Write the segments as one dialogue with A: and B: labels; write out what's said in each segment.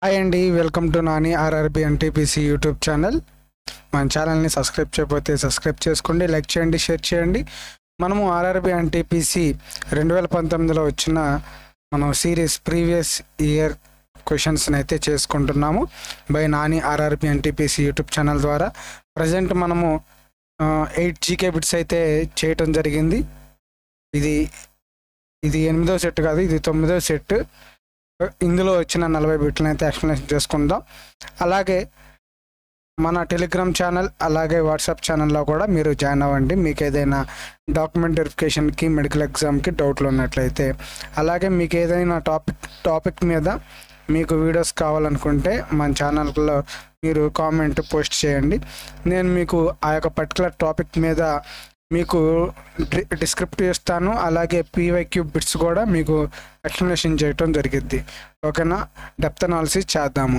A: Hi అండి welcome to Nani RRB NTPC YouTube channel మన ఛానల్ని సబ్స్క్రైబ్ చేయకపోతే సబ్స్క్రైబ్ చేసుకోండి లైక్ చేయండి షేర్ చేయండి మనము ఆర్ఆర్బి ఎన్టీపీసీ రెండు వేల పంతొమ్మిదిలో వచ్చిన మనం సిరీస్ ప్రీవియస్ ఇయర్ క్వశ్చన్స్ని అయితే చేసుకుంటున్నాము by Nani RRB NTPC YouTube channel ద్వారా ప్రజెంట్ మనము ఎయిట్ జీకే బిట్స్ అయితే చేయటం జరిగింది ఇది ఇది ఎనిమిదో సెట్ కాదు ఇది తొమ్మిదో సెట్ ఇందులో వచ్చిన నలభై బిట్లను అయితే ఎక్స్ప్లెనేషన్ చేసుకుందాం అలాగే మన టెలిగ్రామ్ ఛానల్ అలాగే వాట్సాప్ ఛానల్లో కూడా మీరు జాయిన్ అవ్వండి మీకు ఏదైనా డాక్యుమెంట్ వెరిఫికేషన్కి మెడికల్ ఎగ్జామ్కి డౌట్లు ఉన్నట్లయితే అలాగే మీకు ఏదైనా టాపిక్ టాపిక్ మీద మీకు వీడియోస్ కావాలనుకుంటే మన ఛానల్లో మీరు కామెంట్ పోస్ట్ చేయండి నేను మీకు ఆ యొక్క పర్టికులర్ టాపిక్ మీద మీకు డిస్క్రిప్టివ్ ఇస్తాను అలాగే పీవైక్యూ బిట్స్ కూడా మీకు ఎక్స్ప్లెనేషన్ చేయటం జరిగిద్ది ఓకేనా డెప్త్ అనాలిసిస్ చేద్దాము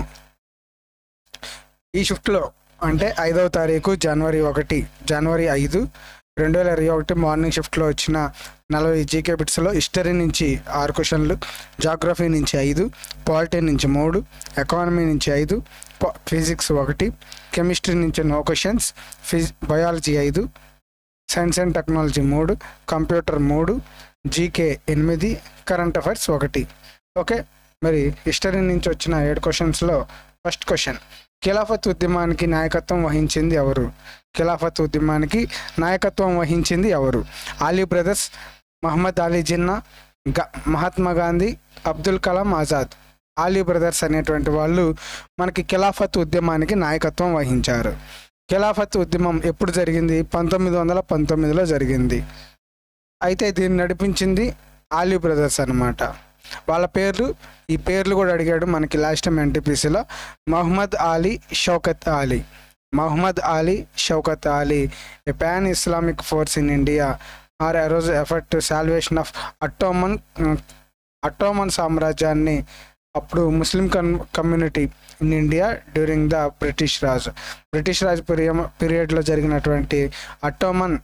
A: ఈ షిఫ్ట్లో అంటే ఐదవ తారీఖు జనవరి ఒకటి జనవరి ఐదు రెండు వేల ఇరవై ఒకటి మార్నింగ్ షిఫ్ట్లో వచ్చిన నలభై జీకే బిట్స్లో హిస్టరీ నుంచి ఆరు క్వశ్చన్లు జాగ్రఫీ నుంచి ఐదు పాలిటీ నుంచి మూడు ఎకానమీ నుంచి ఐదు ఫిజిక్స్ ఒకటి కెమిస్ట్రీ నుంచి నో క్వశ్చన్స్ ఫిజ్ బయాలజీ ఐదు సైన్స్ అండ్ టెక్నాలజీ మూడు కంప్యూటర్ మూడు జీకే ఎనిమిది కరెంట్ అఫైర్స్ ఒకటి ఓకే మరి హిస్టరీ నుంచి వచ్చిన ఏడు క్వశ్చన్స్లో ఫస్ట్ క్వశ్చన్ ఖిలాఫత్ ఉద్యమానికి నాయకత్వం వహించింది ఎవరు ఖిలాఫత్ ఉద్యమానికి నాయకత్వం వహించింది ఎవరు ఆలీ బ్రదర్స్ మహమ్మద్ అలీ జిన్నా గ మహాత్మా గాంధీ అబ్దుల్ కలాం ఆజాద్ ఆలీ బ్రదర్స్ అనేటువంటి వాళ్ళు మనకి ఖిలాఫత్ ఉద్యమానికి నాయకత్వం వహించారు ఖిలాఫత్ ఉద్యమం ఎప్పుడు జరిగింది పంతొమ్మిది వందల పంతొమ్మిదిలో జరిగింది అయితే దీన్ని నడిపించింది ఆలీ బ్రదర్స్ అనమాట వాళ్ళ పేర్లు ఈ పేర్లు కూడా అడిగాడు మనకి లాస్ట్ టైం ఎన్టీపీసీలో Muhammad Ali Shaukat Ali Muhammad Ali Shaukat Ali a pan Islamic force in India are arose effort to salvation of Ottoman Ottoman సామ్రాజ్యాన్ని అప్పుడు ముస్లిం కమ్ community in India during the British Raj British Raj పీరియ పీరియడ్లో జరిగినటువంటి అట్టోమన్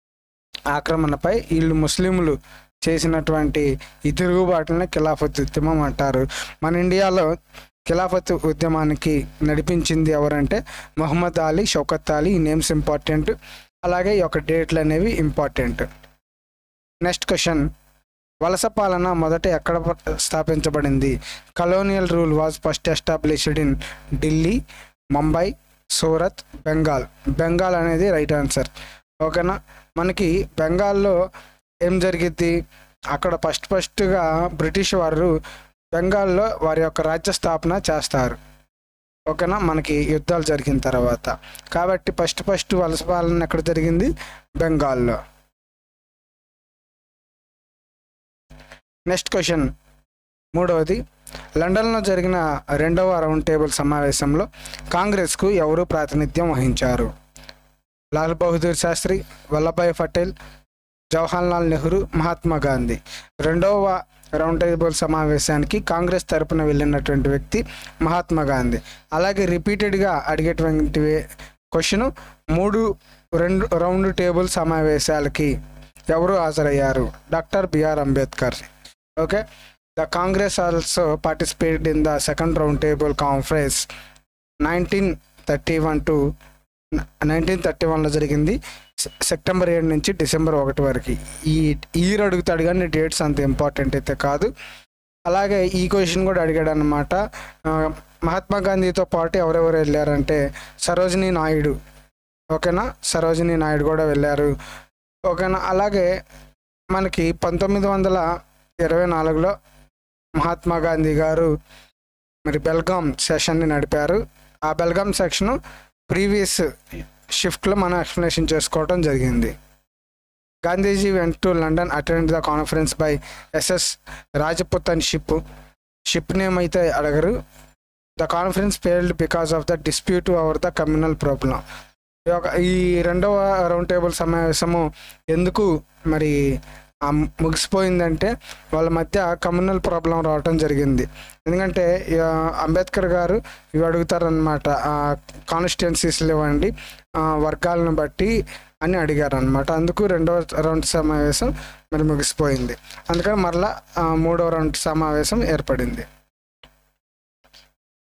A: ఆక్రమణపై వీళ్ళు ముస్లింలు చేసినటువంటి ఈ తిరుగుబాటుని ఖిలాఫత్ ఉద్యమం అంటారు మన ఇండియాలో ఖిలాఫత్ ఉద్యమానికి నడిపించింది ఎవరంటే మహమ్మద్ అలీ షౌకత్ అలీ ఈ నేమ్స్ ఇంపార్టెంట్ అలాగే ఈ యొక్క డేట్లు అనేవి ఇంపార్టెంట్ నెక్స్ట్ క్వశ్చన్ వలస పాలన మొదట ఎక్కడ స్థాపించబడింది colonial rule was first established in Delhi Mumbai Surat Bengal Bengal అనేది రైట్ ఆన్సర్ ఓకేనా మనకి బెంగాల్లో ఏం జరిగిద్ది అక్కడ ఫస్ట్ ఫస్ట్గా బ్రిటిష్ వారు బెంగాల్లో వారి యొక్క రాజ్య స్థాపన చేస్తారు ఓకేనా మనకి యుద్ధాలు జరిగిన తర్వాత కాబట్టి ఫస్ట్ ఫస్ట్ వలస పాలన ఎక్కడ జరిగింది బెంగాల్లో నెక్స్ట్ క్వశ్చన్ మూడవది లండన్లో జరిగిన రెండవ రౌండ్ టేబుల్ సమావేశంలో కాంగ్రెస్కు ఎవరు ప్రాతినిధ్యం వహించారు లాల్ బహదూర్ శాస్త్రి వల్లభాయ్ పటేల్ జవహర్లాల్ నెహ్రూ మహాత్మా గాంధీ రెండవ రౌండ్ టేబుల్ సమావేశానికి కాంగ్రెస్ తరపున వెళ్ళినటువంటి వ్యక్తి మహాత్మా గాంధీ అలాగే రిపీటెడ్గా అడిగేటువంటి క్వశ్చన్ మూడు రెండు రౌండ్ టేబుల్ సమావేశాలకి ఎవరు హాజరయ్యారు doctor B R Ambedkar okay the Congress also participated in the second round table conference nineteen thirty one to nineteen thirty వన్లో జరిగింది సెప్టెంబర్ ఏడు నుంచి డిసెంబర్ ఒకటి వరకు ఈ ఇయర్ అడుగుతాడు కానీ డేట్స్ అంత ఇంపార్టెంట్ అయితే కాదు అలాగే ఈ క్వశ్చన్ కూడా అడిగాడు అనమాట మహాత్మా గాంధీతో పాటు ఎవరెవరు వెళ్ళారంటే సరోజినీ నాయుడు ఓకేనా సరోజినీ నాయుడు కూడా వెళ్ళారు ఓకేనా అలాగే మనకి పంతొమ్మిది వందల ఇరవై నాలుగులో మహాత్మా గాంధీ గారు మరి బెల్గాం సెషన్ని నడిపారు ఆ బెల్గాం సెక్షన్ ప్రీవియస్ షిఫ్ట్లో మనం ఎక్స్ప్లెనేషన్ చేసుకోవడం జరిగింది Gandhiji went to London attend the conference by S S Rajputana ship ship name అయితే అడగరు the conference failed because of the dispute over the communal problem ఈ రెండవ రౌండ్ టేబుల్ సమావేశము ఎందుకు మరి ముగిసిపోయిందంటే వాళ్ళ మధ్య కమ్యూనల్ ప్రాబ్లం రావటం జరిగింది ఎందుకంటే అంబేద్కర్ గారు ఇవి అడుగుతారనమాట కాన్స్టిట్యున్సీస్లు ఇవ్వండి వర్గాలను బట్టి అని అడిగారు అనమాట అందుకు రెండవ రౌండ్ సమావేశం మరి ముగిసిపోయింది అందుకని మరలా మూడవ రౌండ్ సమావేశం ఏర్పడింది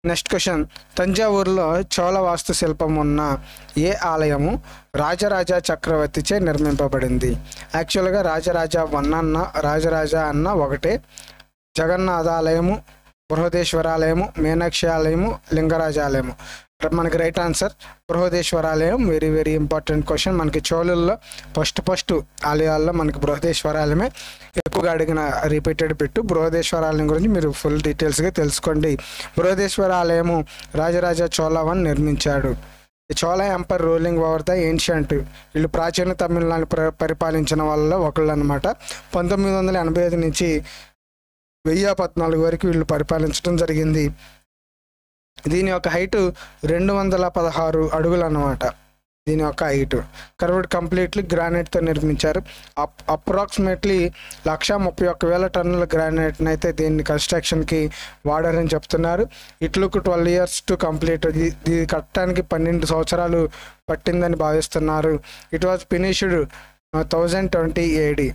A: నెక్స్ట్ క్వశ్చన్ తంజావూరులో చోళ వాస్తుశిల్పం ఉన్న ఏ ఆలయము రాజరాజ చక్రవర్తిచే నిర్మింపబడింది యాక్చువల్గా రాజరాజ వన్ అన్న రాజరాజ అన్న ఒకటే జగన్నాథ ఆలయము బృహదేశ్వరాలయము మీనాక్షి ఆలయము లింగరాజ ఆలయము మనకి రైట్ ఆన్సర్ బృహదేశ్వరాలయం వెరీ వెరీ ఇంపార్టెంట్ క్వశ్చన్ మనకి చోళుల్లో ఫస్ట్ ఫస్ట్ ఆలయాల్లో మనకి బృహదేశ్వరాలయమే ఎక్కువగా అడిగిన రిపీటెడ్ పెట్టు బృహదేశ్వరాలయం గురించి మీరు ఫుల్ డీటెయిల్స్గా తెలుసుకోండి బృహదేశ్వర ఆలయము రాజరాజ చోళవన్ నిర్మించాడు ఈ Chola empire ruling over the ancient వీళ్ళు ప్రాచీన తమిళనాడు ప్ర పరిపాలించిన వాళ్ళలో ఒకళ్ళు అనమాట పంతొమ్మిది వందల ఎనభై ఐదు నుంచి వెయ్యి పద్నాలుగు వరకు వీళ్ళు పరిపాలించడం జరిగింది దీని యొక్క హైట్ రెండు వందల పదహారు అడుగులు అన్నమాట దీని యొక్క హైట్ కర్వ్డ్ కంప్లీట్లీ గ్రానైట్తో నిర్మించారు అప్ అప్రాక్సిమేట్లీ లక్ష ముప్పై ఒక్క వేల టన్నుల గ్రానైట్ని అయితే దీన్ని కన్స్ట్రక్షన్కి వాడారని చెప్తున్నారు it took twelve years to complete ఇది ఇది కట్టడానికి పన్నెండు సంవత్సరాలు పట్టిందని భావిస్తున్నారు it was finished thousand twenty AD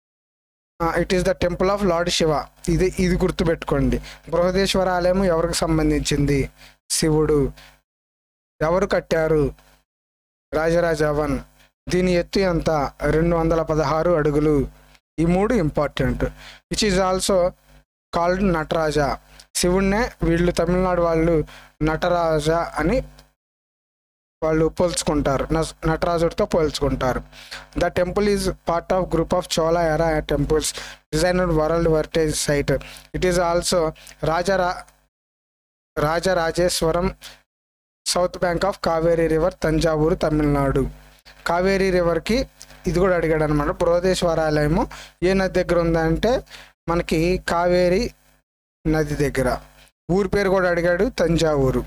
A: it is the temple of lord Shiva ఇది ఇది గుర్తుపెట్టుకోండి బృహదేశ్వర ఆలయం ఎవరికి సంబంధించింది శివుడు ఎవరు కట్టారు రాజరాజ వన్ దీని ఎత్తు ఎంత రెండు వందల పదహారు అడుగులు ఈ మూడు important which is also called Nataraja శివుణ్ణే వీళ్ళు తమిళనాడు వాళ్ళు నటరాజ అని వాళ్ళు పోల్చుకుంటారు నస్- నటరాజుడితో పోల్చుకుంటారు the temple is part of group of Chola era temples designer world heritage site it is also రాజరా Rajarajeswaram south bank of Kaveri river Thanjavur Tamil Nadu Kaveri రివర్కి ఇది కూడా అడిగాడు అనమాట బృహదేశ్వరాలయము ఏ నది దగ్గర ఉందంటే మనకి కావేరీ నది దగ్గర ఊరి పేరు కూడా అడిగాడు తంజావూరు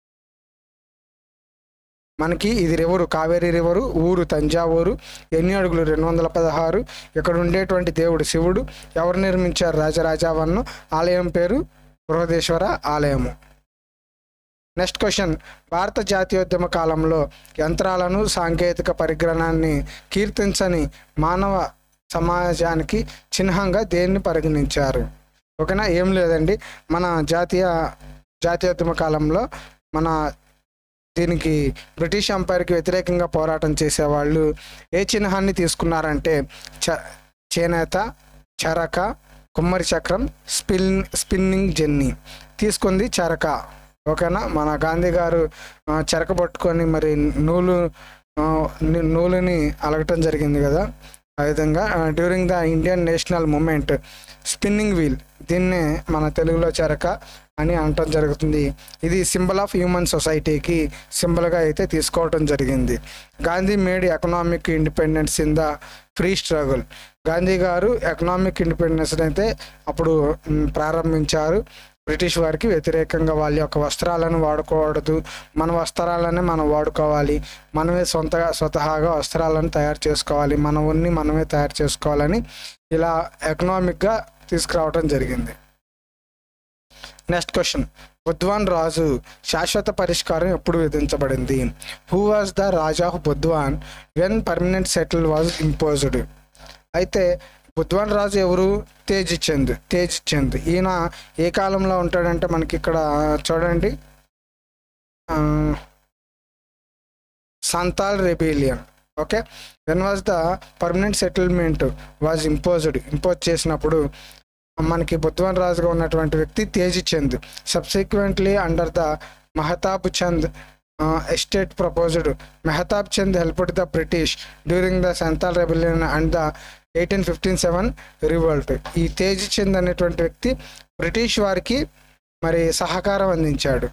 A: మనకి ఇది రివరు కావేరీ రివరు ఊరు తంజావూరు ఎన్ని అడుగులు రెండు వందల పదహారు ఇక్కడ ఉండేటువంటి దేవుడు శివుడు ఎవరు నిర్మించారు రాజరాజావన్ను ఆలయం పేరు బృహదేశ్వర ఆలయము నెక్స్ట్ క్వశ్చన్ భారత జాతీయోద్యమ కాలంలో యంత్రాలను సాంకేతిక పరిజ్ఞానాన్ని కీర్తించని మానవ సమాజానికి చిహ్నంగా దేన్ని పరిగణించారు ఓకేనా ఏం లేదండి మన జాతీయ జాతీయోద్యమ కాలంలో మన దీనికి బ్రిటిష్ ఎంపైర్కి వ్యతిరేకంగా పోరాటం చేసేవాళ్ళు ఏ చిహ్నాన్ని తీసుకున్నారంటే చ చేనేత చరక కుమ్మరి చక్రం స్పిన్ స్పిన్నింగ్ జెన్నీ తీసుకుంది చరక ఓకేనా మన గాంధీ గారు ఆ, చెరక పట్టుకొని మరి నూలు ఆ, ని- నూలుని అలగటం జరిగింది కదా ఆ విధంగా during the Indian national movement spinning wheel దీన్నే మన తెలుగులో చెరక అని అనటం జరుగుతుంది ఇది సింబల్ ఆఫ్ హ్యూమన్ సొసైటీకి సింబల్గా అయితే తీసుకోవటం జరిగింది Gandhi made economic independence in the free struggle Gandhi garu economic independence అయితే అప్పుడు మ్, ప్రారంభించారు బ్రిటిష్ వారికి వ్యతిరేకంగా వాళ్ళ యొక్క వస్త్రాలను వాడుకోవడదు మన వస్త్రాలనే మనం వాడుకోవాలి మనమే సొంతగా స్వతహాగా వస్త్రాలను తయారు చేసుకోవాలి మన ఉన్ని మనమే తయారు చేసుకోవాలని ఇలా ఎకనామిక్గా తీసుకురావడం జరిగింది నెక్స్ట్ క్వశ్చన్ బుద్వాన్ రాజు శాశ్వత పరిష్కారం ఎప్పుడు విధించబడింది who was the raja of Burdwan when permanent settle was imposed అయితే బుద్వాన్ రాజు ఎవరు తేజ్ చంద్ తేజ్ చంద్ ఈయన ఏ కాలంలో ఉంటాడంటే మనకి ఇక్కడ చూడండి ఆ, Santal rebellion okay when was the permanent settlement was imposed impose చేసినప్పుడు మనకి బుద్వాన్ రాజుగా ఉన్నటువంటి వ్యక్తి Tej Chand subsequently under the Mahtab Chand estate proposed Mehtab Chand helped the British during the Santal rebellion and the eighteen fifteen seven revolt ఈ తేజ్ చంద్ అనేటువంటి వ్యక్తి బ్రిటిష్ వారికి మరి సహకారం అందించాడు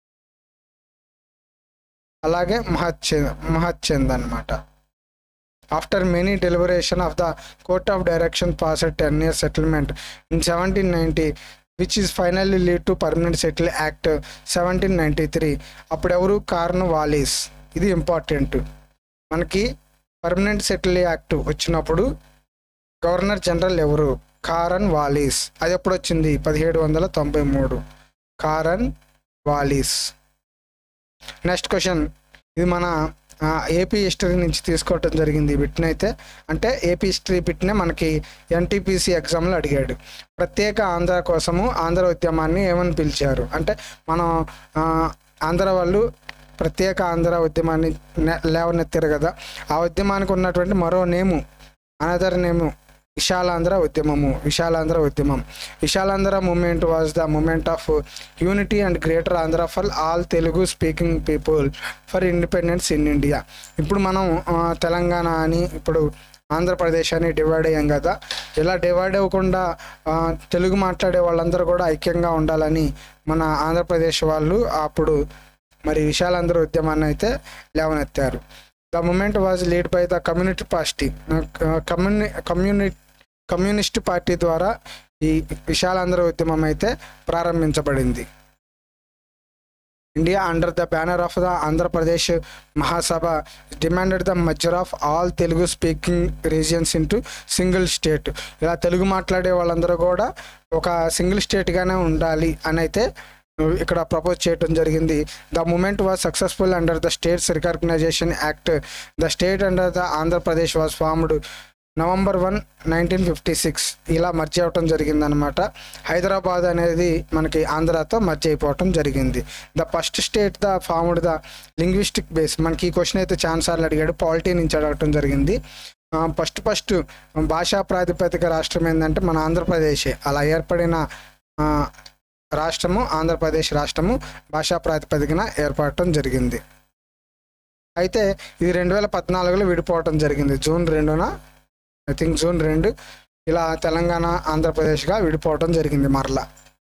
A: అలాగే మహత్ చంద్ మహత్ చంద్ అనమాట after many deliberation of the court of direction pass ten year settlement in seventeen ninety which is finally lead to permanent settle act seventeen ninety three అప్పుడు ఎవరు కార్న్ వాలీస్ ఇది ఇంపార్టెంట్ మనకి పర్మనెంట్ సెటిల్ యాక్ట్ వచ్చినప్పుడు governor general ఎవరు కారన్ వాలీస్ అది ఎప్పుడు వచ్చింది పదిహేడు వందల తొంభై మూడు కారన్ వాలీస్ నెక్స్ట్ క్వశ్చన్ ఇది మన ఆ, ఏపీ హిస్టరీ నుంచి తీసుకోవటం జరిగింది ఈ బిట్ని అయితే అంటే ఏపీ హిస్టరీ బిట్నే మనకి ఎన్టీపీసీ ఎగ్జామ్లో అడిగాడు ప్రత్యేక ఆంధ్ర కోసము ఆంధ్ర ఉద్యమాన్ని ఏమని పిలిచారు అంటే మనం ఆ, ఆంధ్ర వాళ్ళు ప్రత్యేక ఆంధ్ర ఉద్యమాన్ని నె- లేవనెత్తారు కదా ఆ ఉద్యమానికి ఉన్నటువంటి మరో నేము అనదర్ నేము విశాలాంధ్ర ఉద్యమము విశాలాంధ్ర ఉద్యమం Vishalandhra movement was the movement of unity and greater Andhra for all Telugu speaking people for independence in India ఇప్పుడు మనం ఆ, తెలంగాణ అని ఇప్పుడు ఆంధ్రప్రదేశ్ అని డివైడ్ అయ్యాం కదా ఇలా డివైడ్ అవ్వకుండా ఆ, తెలుగు మాట్లాడే వాళ్ళందరూ కూడా ఐక్యంగా ఉండాలని మన ఆంధ్రప్రదేశ్ వాళ్ళు అప్పుడు మరి విశాలాంధ్ర ఉద్యమాన్ని అయితే లేవనెత్తారు the movement was lead by the community party కమ్యూని కమ్యూని కమ్యూనిస్ట్ పార్టీ ద్వారా ఈ విశాలాంధ్ర ఉద్యమం అయితే ప్రారంభించబడింది India under the banner of the Andhra Pradesh Mahasabha demanded the merger of all Telugu speaking regions into single state ఇలా తెలుగు మాట్లాడే వాళ్ళందరూ కూడా ఒక సింగిల్ స్టేట్గానే ఉండాలి అని అయితే ఇక్కడ ప్రపోజ్ చేయడం జరిగింది the movement was successful under the states recognization act the state under the Andhra Pradesh was formed November one nineteen fifty six ఇలా మర్చి అవటం జరిగిందనమాట హైదరాబాద్ అనేది మనకి ఆంధ్రాతో మర్చి అయిపోవటం జరిగింది the first state the formed the linguistic base మనకి ఈ క్వశ్చన్ అయితే ఛాన్స్ సార్లు అడిగాడు పాలిటీ నుంచి అడగటం జరిగింది ఫస్ట్ ఫస్ట్ భాషా ప్రాతిపదిక రాష్ట్రం ఏంటంటే మన ఆంధ్రప్రదేశే అలా ఏర్పడిన ఆ, రాష్ట్రము ఆంధ్రప్రదేశ్ రాష్ట్రము భాషా ప్రాతిపదికన ఏర్పడటం జరిగింది అయితే ఇది రెండు వేల పద్నాలుగులో విడిపోవటం జరిగింది జూన్ రెండున ఐ థింక్ జూన్ రెండు ఇలా తెలంగాణ ఆంధ్రప్రదేశ్గా విడిపోవటం జరిగింది మరలా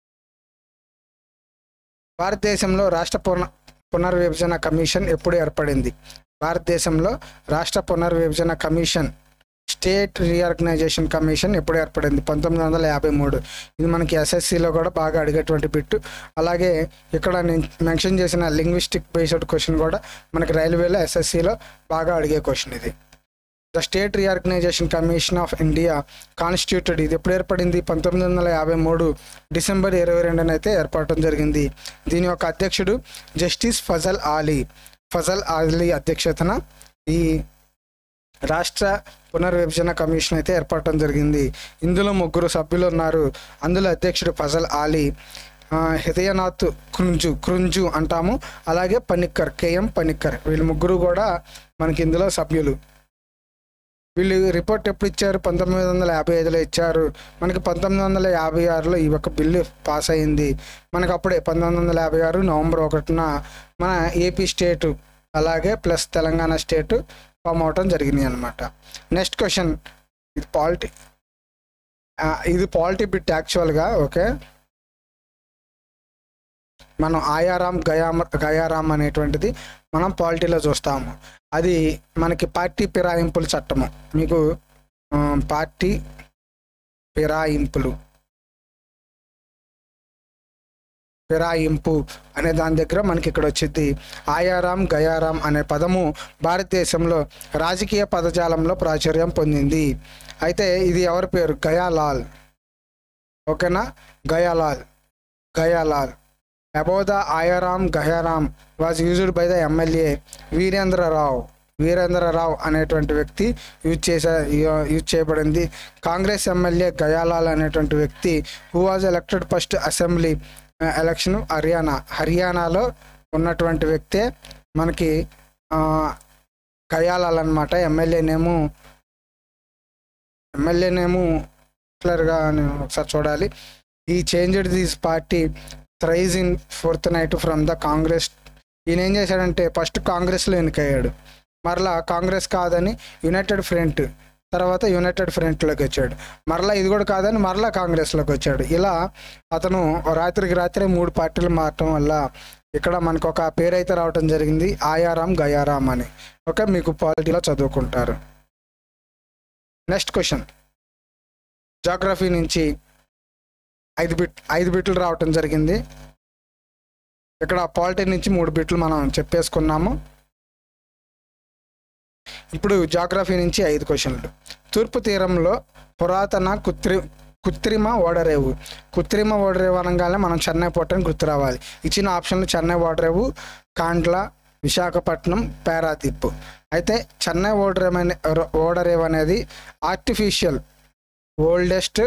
A: భారతదేశంలో రాష్ట్ర పున పునర్విభజన కమిషన్ ఎప్పుడు ఏర్పడింది భారతదేశంలో రాష్ట్ర పునర్విభజన కమిషన్ స్టేట్ రీఆర్గనైజేషన్ కమిషన్ ఎప్పుడు ఏర్పడింది పంతొమ్మిది వందల యాభై మూడు ఇది మనకి ఎస్ఎస్సిలో కూడా బాగా అడిగేటువంటి బిట్టు అలాగే ఇక్కడ నేను మెన్షన్ చేసిన లింగ్విస్టిక్ బేస్డ్ క్వశ్చన్ కూడా మనకి రైల్వేలో ఎస్ఎస్సిలో బాగా అడిగే క్వశ్చన్ ఇది the state reorganization commission of India constituted ఇది ఎప్పుడు ఏర్పడింది పంతొమ్మిది వందల యాభై మూడు డిసెంబర్ ఇరవై రెండున అయితే ఏర్పడటం జరిగింది దీని యొక్క అధ్యక్షుడు జస్టిస్ ఫజల్ ఆలీ ఫజల్ ఆలీ అధ్యక్షతన ఈ రాష్ట్ర పునర్విభజన కమిషన్ అయితే ఏర్పడటం జరిగింది ఇందులో ముగ్గురు సభ్యులు ఉన్నారు అందులో అధ్యక్షుడు ఫజల్ ఆలీ ఆ, హృదయనాథ్ క్రుంజు క్రుంజు అంటాము అలాగే పనిక్కర్ కేఎం పనిక్కర్ వీళ్ళు ముగ్గురు కూడా మనకి ఇందులో సభ్యులు వీళ్ళు రిపోర్ట్ ఎప్పుడు ఇచ్చారు పంతొమ్మిది వందల యాభై ఐదులో ఇచ్చారు మనకి పంతొమ్మిది వందల యాభై ఆరులో ఈ యొక్క బిల్లు పాస్ అయింది మనకి అప్పుడే పంతొమ్మిది వందల యాభై ఆరు నవంబర్ ఒకటిన మన ఏపీ స్టేటు అలాగే ప్లస్ తెలంగాణ స్టేటు ఫామ్ అవటం జరిగింది అనమాట నెక్స్ట్ క్వశ్చన్ ఇది పాలిటీ ఇది పాలిటీ బిట్ యాక్చువల్గా ఓకే మనం ఆయారాం గయామ గయారాం అనేటువంటిది మనం పాలిటీలో చూస్తాము అది మనకి పార్టీ ఫిరాయింపుల చట్టము మీకు ఆ, పార్టీ ఫిరాయింపులు ఫిరాయింపు అనే దాని దగ్గర మనకి ఇక్కడ వచ్చింది ఆయారాం గయారాం అనే పదము భారతదేశంలో రాజకీయ పదజాలంలో ప్రాచుర్యం పొందింది అయితే ఇది ఎవరి పేరు గయాలాల్ ఓకేనా Gaya Lal Gaya Lal above the Aaya Ram Gaya Ram was used by the MLA Virendra Rao Virendra Rao అనేటువంటి వ్యక్తి యూజ్ చేసే యూజ్ చేయబడింది కాంగ్రెస్ ఎమ్మెల్యే గయాలాల్ అనేటువంటి వ్యక్తి who was elected first assembly election Haryana హర్యానాలో ఉన్నటువంటి వ్యక్తే మనకి ఆ, గయాలాల్ అనమాట ఎమ్మెల్యే నేము ఎమ్మెల్యే నేము క్లియర్గా నేను ఒకసారి చూడాలి ఈ changed this party thrice in fortnight from the Congress ఈయన ఏం చేశాడంటే ఫస్ట్ కాంగ్రెస్లో ఎన్నికయ్యాడు మరలా కాంగ్రెస్ కాదని యునైటెడ్ ఫ్రంట్ తర్వాత యునైటెడ్ ఫ్రంట్లోకి వచ్చాడు మరలా ఇది కూడా కాదని మరలా కాంగ్రెస్లోకి వచ్చాడు ఇలా అతను రాత్రికి రాత్రే మూడు పార్టీలు మారటం వల్ల ఇక్కడ మనకు ఒక పేరు అయితే రావటం జరిగింది ఆయారాం గయారాం అని ఓకే మీకు పాలిటీలో చదువుకుంటారు నెక్స్ట్ క్వశ్చన్ జాగ్రఫీ నుంచి ఐదు బిట్ ఐదు బిట్లు రావటం జరిగింది ఇక్కడ పాలిటీ నుంచి మూడు బిట్లు మనం చెప్పేసుకున్నాము ఇప్పుడు జాగ్రఫీ నుంచి ఐదు క్వశ్చన్లు తూర్పు తీరంలో పురాతన కృత్రి కృత్రిమ ఓడరేవు కృత్రిమ ఓడరేవు అనగానే మనం చెన్నై పోర్ట్ అని గుర్తు రావాలి ఇచ్చిన ఆప్షన్లు చెన్నై ఓడరేవు కాండ్ల విశాఖపట్నం పారాదీప్ అయితే చెన్నై ఓడరేవ్ అనే ఓడరేవ్ అనేది artificial oldest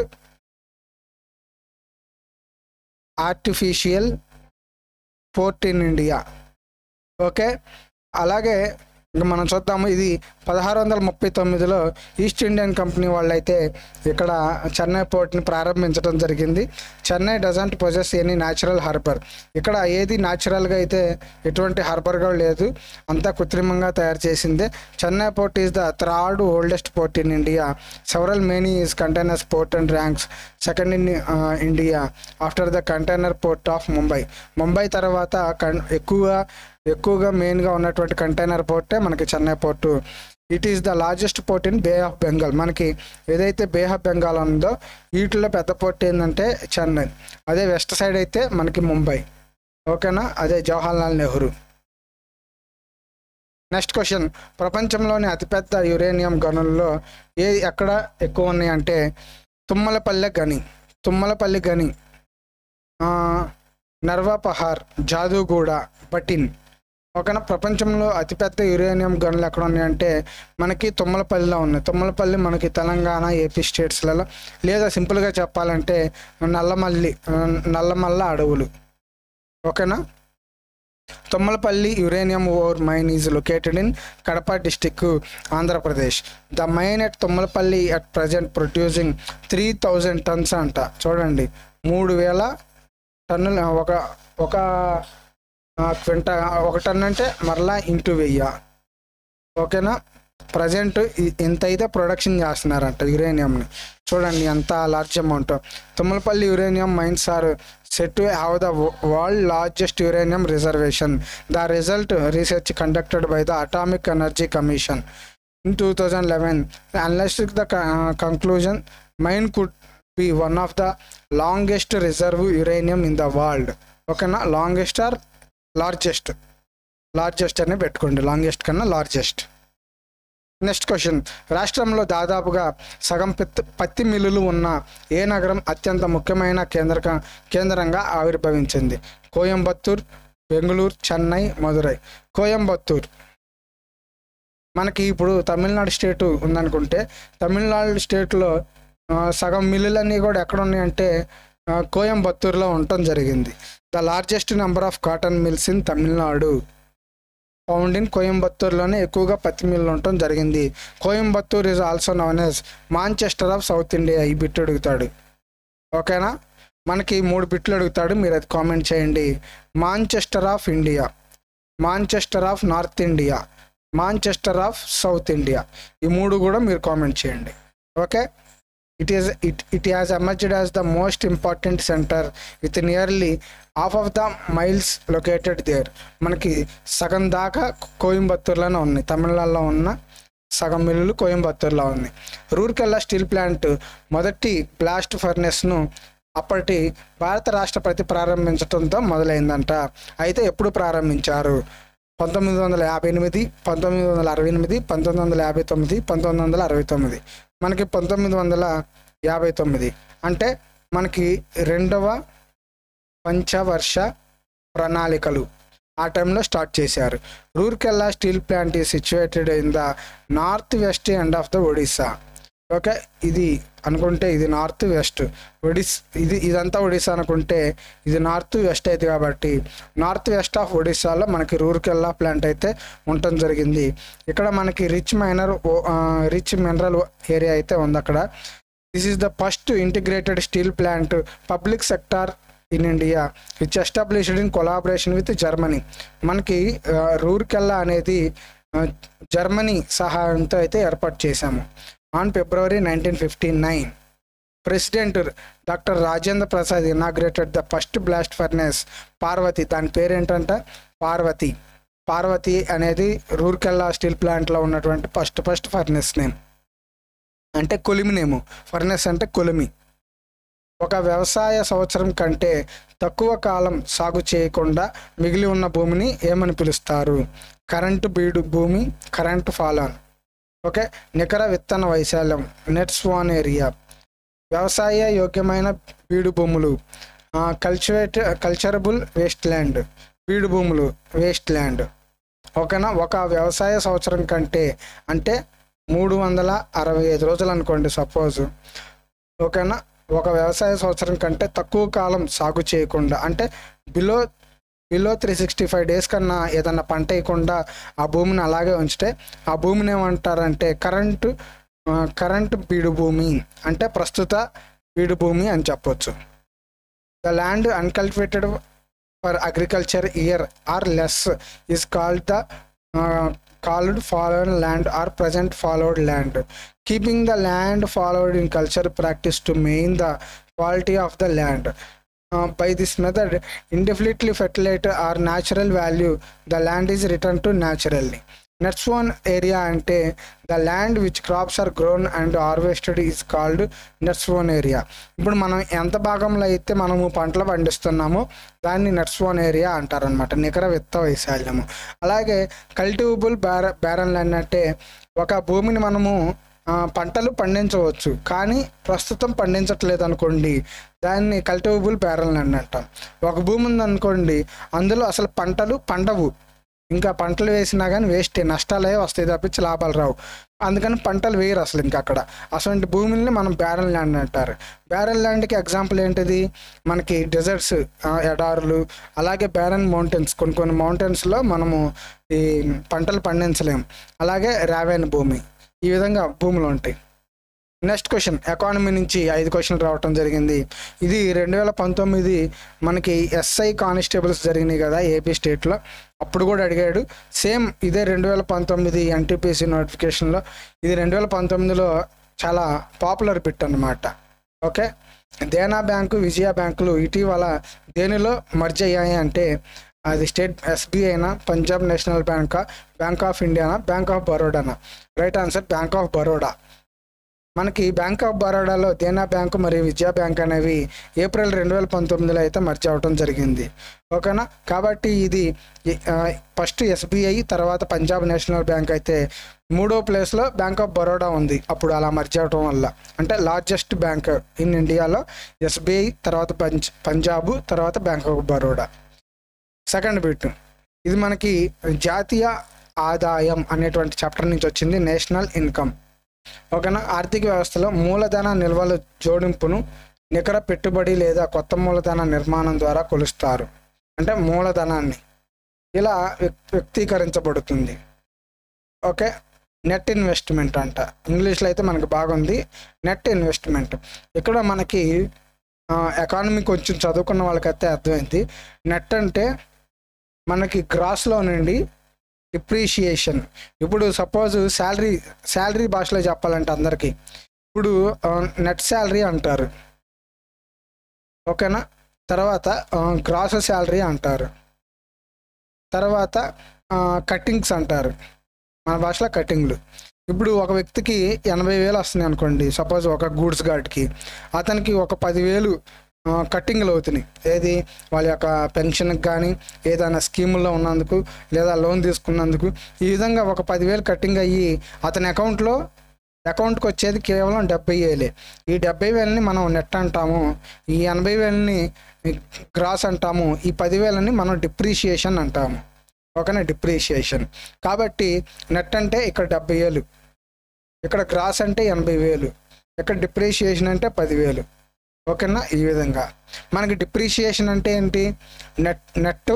A: artificial port in India okay అలాగే ఇంకా మనం చూద్దాము ఇది పదహారు వందల ముప్పై తొమ్మిదిలో ఈస్ట్ ఇండియన్ కంపెనీ వాళ్ళైతే ఇక్కడ చెన్నై పోర్ట్ని ప్రారంభించడం జరిగింది Chennai doesn't possess any natural harbour ఇక్కడ ఏది న్యాచురల్గా అయితే ఎటువంటి హార్బర్గా లేదు అంతా కృత్రిమంగా తయారు చేసిందే Chennai port is the third oldest port in India several many is containers port and ranks second in India after the container port of Mumbai Mumbai తర్వాత కన్ ఎక్కువగా ఎక్కువగా మెయిన్గా ఉన్నటువంటి కంటైనర్ పోర్టే మనకి Chennai port it is the largest port in bay of Bengal మనకి ఏదైతే బే ఆఫ్ బెంగాల్ ఉందో వీటిలో పెద్ద పోర్ట్ ఏంటంటే చెన్నై అదే వెస్ట్ సైడ్ అయితే మనకి ముంబై ఓకేనా అదే జవహర్లాల్ నెహ్రూ నెక్స్ట్ క్వశ్చన్ ప్రపంచంలోని అతిపెద్ద యురేనియం గనుల్లో ఏ ఎక్కడ ఎక్కువ ఉన్నాయి అంటే తుమ్మలపల్లె గని తుమ్మలపల్లి గని ఆ, నర్వాపహార్ జాదూగూడ బటిన్ ఓకేనా ప్రపంచంలో అతిపెద్ద యురేనియం గనులు ఎక్కడ ఉన్నాయంటే మనకి తుమ్మలపల్లిలో ఉన్నాయి తుమ్మలపల్లి మనకి తెలంగాణ ఏపీ స్టేట్స్లలో లేదా సింపుల్గా చెప్పాలంటే నల్లమల్లి ఆ, నల్లమల్ల అడవులు ఓకేనా Tummalapalle uranium ore mine is located in Kadapa district Andhra Pradesh the mine at Tummalapalle at present producing three thousand tons అంట చూడండి మూడు వేల టన్నులు ఒక ఒక ఆ, క్వింటా ఒక టన్ అంటే మరలా ఇంటూ వెయ్యి ఓకేనా ప్రజెంట్ ఇంత అయితే ప్రొడక్షన్ చేస్తున్నారంట యురేనియంని చూడండి ఎంత large amount Tummalapalle uranium mines are set to have the world largest uranium reservation the result research conducted by the atomic energy commission in two thousand eleven unless the conclusion mine could be one of the longest reserve uranium in the world ఓకేనా longest or largest largest అని పెట్టుకోండి longest కన్నా largest next question రాష్ట్రంలో దాదాపుగా సగం పత్తి పత్తి మిల్లులు ఉన్న ఏ నగరం అత్యంత ముఖ్యమైన కేంద్ర కేంద్రంగా ఆవిర్భవించింది కోయంబత్తూర్ బెంగళూరు చెన్నై మదురై కోయంబత్తూర్ మనకి ఇప్పుడు తమిళనాడు స్టేట్ ఉందనుకుంటే తమిళనాడు స్టేట్లో ఆ, సగం మిల్లులన్నీ కూడా ఎక్కడ ఉన్నాయంటే ఆ, కోయంబత్తూర్లో ఉండటం జరిగింది the largest number of cotton mills in Tamil Nadu found in కోయంబత్తూర్లోనే ఎక్కువగా పత్తి మిల్లు ఉండటం జరిగింది Coimbatore is also known as Manchester of south India ఈ బిట్ అడుగుతాడు ఓకేనా మనకి మూడు బిట్లు అడుగుతాడు మీరు అది కామెంట్ చేయండి Manchester of India Manchester of north India Manchester of south India ఈ మూడు కూడా మీరు కామెంట్ చేయండి okay it is it it has emerged as the most important centre with nearly half of the mills located there మనకి సగం దాకా కోయంబత్తూర్లోనే ఉన్నాయి తమిళనాడులో ఉన్న సగం మిల్లులు కోయంబత్తూర్లో ఉంది రూర్కెల్లా స్టీల్ ప్లాంట్ మొదటి బ్లాస్ట్ ఫర్నెస్ను అప్పటి భారత రాష్ట్రపతి ప్రారంభించడంతో మొదలైందంట అయితే ఎప్పుడు ప్రారంభించారు పంతొమ్మిది వందల యాభై ఎనిమిది పంతొమ్మిది వందల అరవై ఎనిమిది పంతొమ్మిది వందల యాభై తొమ్మిది పంతొమ్మిది వందల అరవై తొమ్మిది మనకి పంతొమ్మిది వందల యాభై తొమ్మిది అంటే మనకి రెండవ పంచవర్ష ప్రణాళికలు ఆ టైంలో స్టార్ట్ చేశారు రూర్కెల్లా స్టీల్ ప్లాంట్ ఈ situated in the north west end of the Odisha okay ఇది అనుకుంటే ఇది నార్త్ వెస్ట్ ఒడిస్ ఇది ఇదంతా ఒడిస్సా అనుకుంటే ఇది నార్త్ వెస్ట్ అయితే కాబట్టి నార్త్ వెస్ట్ ఆఫ్ ఒడిస్సాలో మనకి రూర్కెల్లా ప్లాంట్ అయితే ఉండటం జరిగింది ఇక్కడ మనకి rich minor rich mineral area అయితే ఉంది అక్కడ this is the first integrated steel plant public sector in India which established in collaboration with Germany మనకి ఆ, రూర్కెల్లా అనేది ఆ, జర్మనీ సహాయంతో అయితే ఏర్పాటు చేశాము on February nineteen fifty nine president doctor Rajendra Prasad inaugurated the first blast furnace Parvati దాని పేరేంటంట పార్వతి పార్వతి అనేది రూర్కెల్లా స్టీల్ ప్లాంట్లో ఉన్నటువంటి ఫస్ట్ ఫస్ట్ ఫర్నెస్ నేమ్ అంటే కొలిమి నేము ఫర్నెస్ అంటే కొలిమి ఒక వ్యవసాయ సంవత్సరం కంటే తక్కువ కాలం సాగు చేయకుండా మిగిలి ఉన్న భూమిని ఏమని పిలుస్తారు కరెంటు బీడు భూమి కరెంటు ఫాలాన్ ఓకే నికర విత్తన వైశాల్యం నెట్ స్వాన్ ఏరియా వ్యవసాయ యోగ్యమైన బీడు భూములు కల్టివేట్ కల్చరబుల్ వేస్ట్ ల్యాండ్ బీడు భూములు వేస్ట్ ల్యాండ్ ఓకేనా ఒక వ్యవసాయ సంవత్సరం కంటే అంటే మూడు వందల అరవై ఐదు రోజులు అనుకోండి సపోజ్ ఓకేనా ఒక వ్యవసాయ సంవత్సరం కంటే తక్కువ కాలం సాగు చేయకుండా అంటే below below three sixty five days కన్నా ఏదన్నా పంట వేయకుండా ఆ భూమిని అలాగే ఉంచితే ఆ భూమిని ఏమంటారంటే కరెంటు కరెంట్ బీడు భూమి అంటే ప్రస్తుత బీడు భూమి అని చెప్పొచ్చు the land uncultivated for agriculture year or less is called the called fallowed land or present fallowed land keeping the land fallowed in culture practice to main the quality of the land by this method indefinitely fertilized or natural value the land is returned to naturally next one area అంటే the land which crops are grown and harvested is called nets one area ఇప్పుడు మనం ఎంత భాగంలో అయితే మనము పంటలు పండిస్తున్నామో దాన్ని nets one area అంటారనమాట నికర విత్త వైశాల్యము అలాగే కల్టివబుల్ బ్యార బ్యారన్ ల్యాండ్ అంటే ఒక భూమిని మనము ఆ, పంటలు పండించవచ్చు కానీ ప్రస్తుతం పండించట్లేదు అనుకోండి దాన్ని కల్టివబుల్ బ్యారల్ ల్యాండ్ అంటాం ఒక భూమి ఉందనుకోండి అందులో అసలు పంటలు పండవు ఇంకా పంటలు వేసినా కానీ వేస్టే నష్టాలే వస్తాయి తప్పించి లాభాలు రావు అందుకని పంటలు వేయరు అసలు ఇంకా అక్కడ అటువంటి భూముల్ని మనం బ్యారల్ ల్యాండ్ అంటారు బ్యారల్ ల్యాండ్కి ఎగ్జాంపుల్ ఏంటిది మనకి డెజర్ట్స్ ఎడారులు అలాగే బ్యారన్ మౌంటైన్స్ కొన్ని కొన్ని మౌంటైన్స్లో మనము ఈ పంటలు పండించలేం అలాగే రావేన్ భూమి ఈ విధంగా భూములు ఉంటాయి నెక్స్ట్ క్వశ్చన్ ఎకానమీ నుంచి ఐదు క్వశ్చన్లు రావటం జరిగింది ఇది రెండు వేల పంతొమ్మిది మనకి ఎస్ఐ కానిస్టేబుల్స్ జరిగినాయి కదా ఏపీ స్టేట్లో అప్పుడు కూడా అడిగాడు సేమ్ ఇదే రెండు వేల పంతొమ్మిది ఎన్టీపీసీ నోటిఫికేషన్లో ఇది రెండు వేల పంతొమ్మిదిలో చాలా పాపులర్ బిట్ అన్నమాట ఓకే దేనా బ్యాంకు విజయ బ్యాంకులు ఇటీవల దేనిలో మర్జ్ అయ్యాయి అంటే అది స్టేట్ ఎస్బీఐనా పంజాబ్ నేషనల్ బ్యాంకా బ్యాంక్ ఆఫ్ ఇండియానా బ్యాంక్ ఆఫ్ బరోడానా right answer bank of Baroda మనకి బ్యాంక్ ఆఫ్ బరోడాలో దేనా బ్యాంకు మరియు విజయ బ్యాంక్ అనేవి ఏప్రిల్ రెండు వేల పంతొమ్మిదిలో అయితే మర్చి అవడం జరిగింది ఓకేనా కాబట్టి ఇది ఫస్ట్ ఎస్బీఐ తర్వాత పంజాబ్ నేషనల్ బ్యాంక్ అయితే మూడో ప్లేస్లో బ్యాంక్ ఆఫ్ బరోడా ఉంది అప్పుడు అలా మర్చి అవడం వల్ల అంటే లార్జెస్ట్ బ్యాంక్ ఇన్ ఇండియాలో ఎస్బీఐ తర్వాత పంజ్ పంజాబ్ తర్వాత bank of Baroda second bit ఇది మనకి జాతీయ ఆదాయం అనేటువంటి చాప్టర్ నుంచి వచ్చింది నేషనల్ ఇన్కమ్ ఓకేనా ఆర్థిక వ్యవస్థలో మూలధన నిల్వల జోడింపును నికర పెట్టుబడి లేదా కొత్త మూలధన నిర్మాణం ద్వారా కొలుస్తారు అంటే మూలధనాన్ని ఇలా వ్యక్- వ్యక్తీకరించబడుతుంది ఓకే నెట్ ఇన్వెస్ట్మెంట్ అంట ఇంగ్లీష్లో అయితే మనకు బాగుంది నెట్ ఇన్వెస్ట్మెంట్ ఇక్కడ మనకి ఎకానమీ కొంచెం చదువుకున్న వాళ్ళకైతే అర్థమైంది నెట్ అంటే మనకి గ్రాస్లో నుండి డిప్రిషియేషన్ ఇప్పుడు సపోజ్ శాలరీ శాలరీ భాషలో చెప్పాలంటే అందరికీ ఇప్పుడు నెట్ శాలరీ అంటారు ఓకేనా తర్వాత గ్రాస్ శాలరీ అంటారు తర్వాత కట్టింగ్స్ అంటారు మన భాషలో కటింగ్లు ఇప్పుడు ఒక వ్యక్తికి ఎనభై వేలు వస్తున్నాయి అనుకోండి సపోజ్ ఒక గూడ్స్ గార్డ్కి అతనికి ఒక పదివేలు ఆ, కట్టింగ్లు అవుతున్నాయి ఏది వాళ్ళ యొక్క పెన్షన్కి కానీ ఏదైనా స్కీముల్లో ఉన్నందుకు లేదా లోన్ తీసుకున్నందుకు ఈ విధంగా ఒక పదివేలు కట్టింగ్ అయ్యి అతని అకౌంట్లో అకౌంట్కి వచ్చేది కేవలం డెబ్బై వేలే ఈ డెబ్బై వేలని మనం నెట్ అంటాము ఈ ఎనభై వేలని గ్రాస్ అంటాము ఈ పదివేలని మనం డిప్రిషియేషన్ అంటాము ఓకేనా డిప్రిషియేషన్ కాబట్టి నెట్ అంటే ఇక్కడ డెబ్బై వేలు ఇక్కడ గ్రాస్ అంటే ఎనభై వేలు ఇక్కడ డిప్రిషియేషన్ అంటే పదివేలు ఓకేనా ఈ విధంగా మనకి డిప్రిషియేషన్ అంటే ఏంటి నెట్ నెట్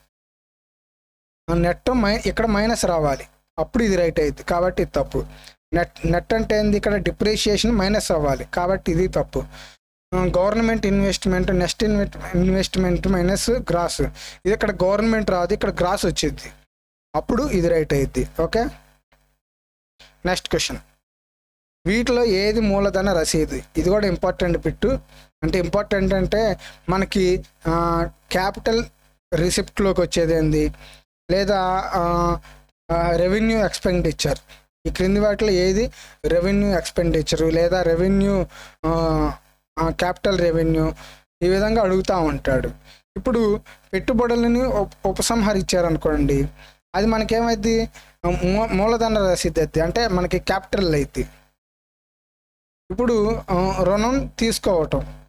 A: నెట్ మై ఇక్కడ మైనస్ రావాలి అప్పుడు ఇది రైట్ అయింది కాబట్టి ఇది తప్పు నెట్ నెట్ అంటే ఏంది ఇక్కడ డిప్రిషియేషన్ మైనస్ అవ్వాలి కాబట్టి ఇది తప్పు government investment next invest investment minus gross ఇది ఇక్కడ గవర్నమెంట్ రాదు ఇక్కడ గ్రాస్ వచ్చింది అప్పుడు ఇది రైట్ అయ్యిద్ది ఓకే నెక్స్ట్ క్వశ్చన్ వీటిలో ఏది మూలధన రసీదు ఇది కూడా ఇంపార్టెంట్ బిట్టు అంటే ఇంపార్టెంట్ అంటే మనకి క్యాపిటల్ రిసిప్ట్లోకి వచ్చేది ఏంది లేదా రెవెన్యూ ఎక్స్పెండిచర్ ఈ క్రింది వాటిలో ఏది రెవెన్యూ ఎక్స్పెండిచర్ లేదా రెవెన్యూ క్యాపిటల్ రెవెన్యూ ఈ విధంగా అడుగుతూ ఉంటాడు ఇప్పుడు పెట్టుబడులని ఉప- ఉపసంహరించారనుకోండి అది మనకేమైంది మూ- మూలధన రసీదు అయితే అంటే మనకి క్యాపిటల్ అయితే ఇప్పుడు ఆ, రుణం తీసుకోవటం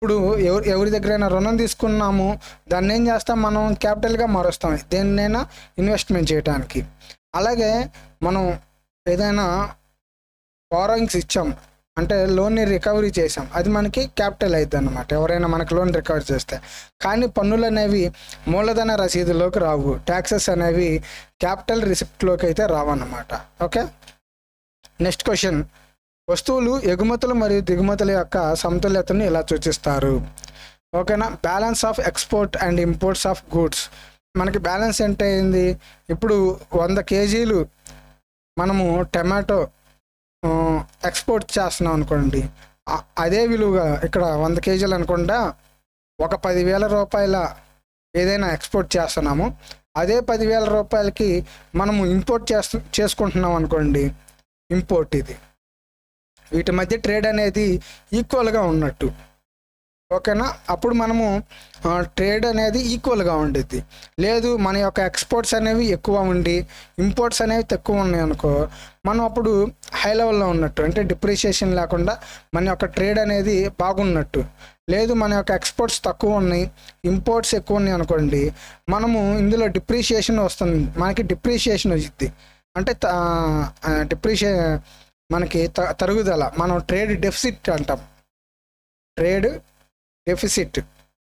A: ఇప్పుడు ఎవరు ఎవరి దగ్గరైనా రుణం తీసుకున్నాము దాన్ని ఏం చేస్తాం మనం క్యాపిటల్గా మారుస్తాం దేన్నైనా ఇన్వెస్ట్మెంట్ చేయడానికి అలాగే మనం ఏదైనా బారోయింగ్స్ ఇచ్చాం అంటే లోన్ని రికవరీ చేసాం అది మనకి క్యాపిటల్ అవుతుంది అనమాట ఎవరైనా మనకి లోన్ రికవర్ చేస్తే కానీ పన్నులు అనేవి మూలధన రసీదులోకి రావు ట్యాక్సెస్ అనేవి క్యాపిటల్ రిసిప్ట్లోకి అయితే రావన్నమాట ఓకే నెక్స్ట్ క్వశ్చన్ వస్తువులు ఎగుమతులు మరియు దిగుమతుల యొక్క సమతుల్యతను ఇలా సూచిస్తారు ఓకేనా balance of export and imports of goods మనకి బ్యాలెన్స్ అంటే ఏంది ఇప్పుడు వంద కేజీలు మనము టమాటో ఆ, ఎక్స్పోర్ట్ చేస్తున్నాం అనుకోండి ఆ- అదే విలువగా ఇక్కడ వంద కేజీలు అనుకుంటా ఒక పదివేల రూపాయల ఏదైనా ఎక్స్పోర్ట్ చేస్తున్నాము అదే పదివేల రూపాయలకి మనము ఇంపోర్ట్ చేస్తు చేసుకుంటున్నాం అనుకోండి ఇంపోర్ట్ ఇది వీటి మధ్య ట్రేడ్ అనేది ఈక్వల్గా ఉన్నట్టు ఓకేనా అప్పుడు మనము ఆ, ట్రేడ్ అనేది ఈక్వల్గా ఉండేది లేదు మన యొక్క ఎక్స్పోర్ట్స్ అనేవి ఎక్కువ ఉండి ఇంపోర్ట్స్ అనేవి తక్కువ ఉన్నాయి అనుకో మనం అప్పుడు హై లెవెల్లో ఉన్నట్టు అంటే డిప్రిషియేషన్ లేకుండా మన యొక్క ట్రేడ్ అనేది బాగున్నట్టు లేదు మన యొక్క ఎక్స్పోర్ట్స్ తక్కువ ఉన్నాయి ఇంపోర్ట్స్ ఎక్కువ ఉన్నాయి అనుకోండి మనము ఇందులో డిప్రిషియేషన్ వస్తుంది మనకి డిప్రిషియేషన్ వచ్చింది అంటే డిప్రిషియే మనకి త- తరుగుదల మనం ట్రేడ్ డెఫిసిట్ అంటాం ట్రేడ్ డెఫిసిట్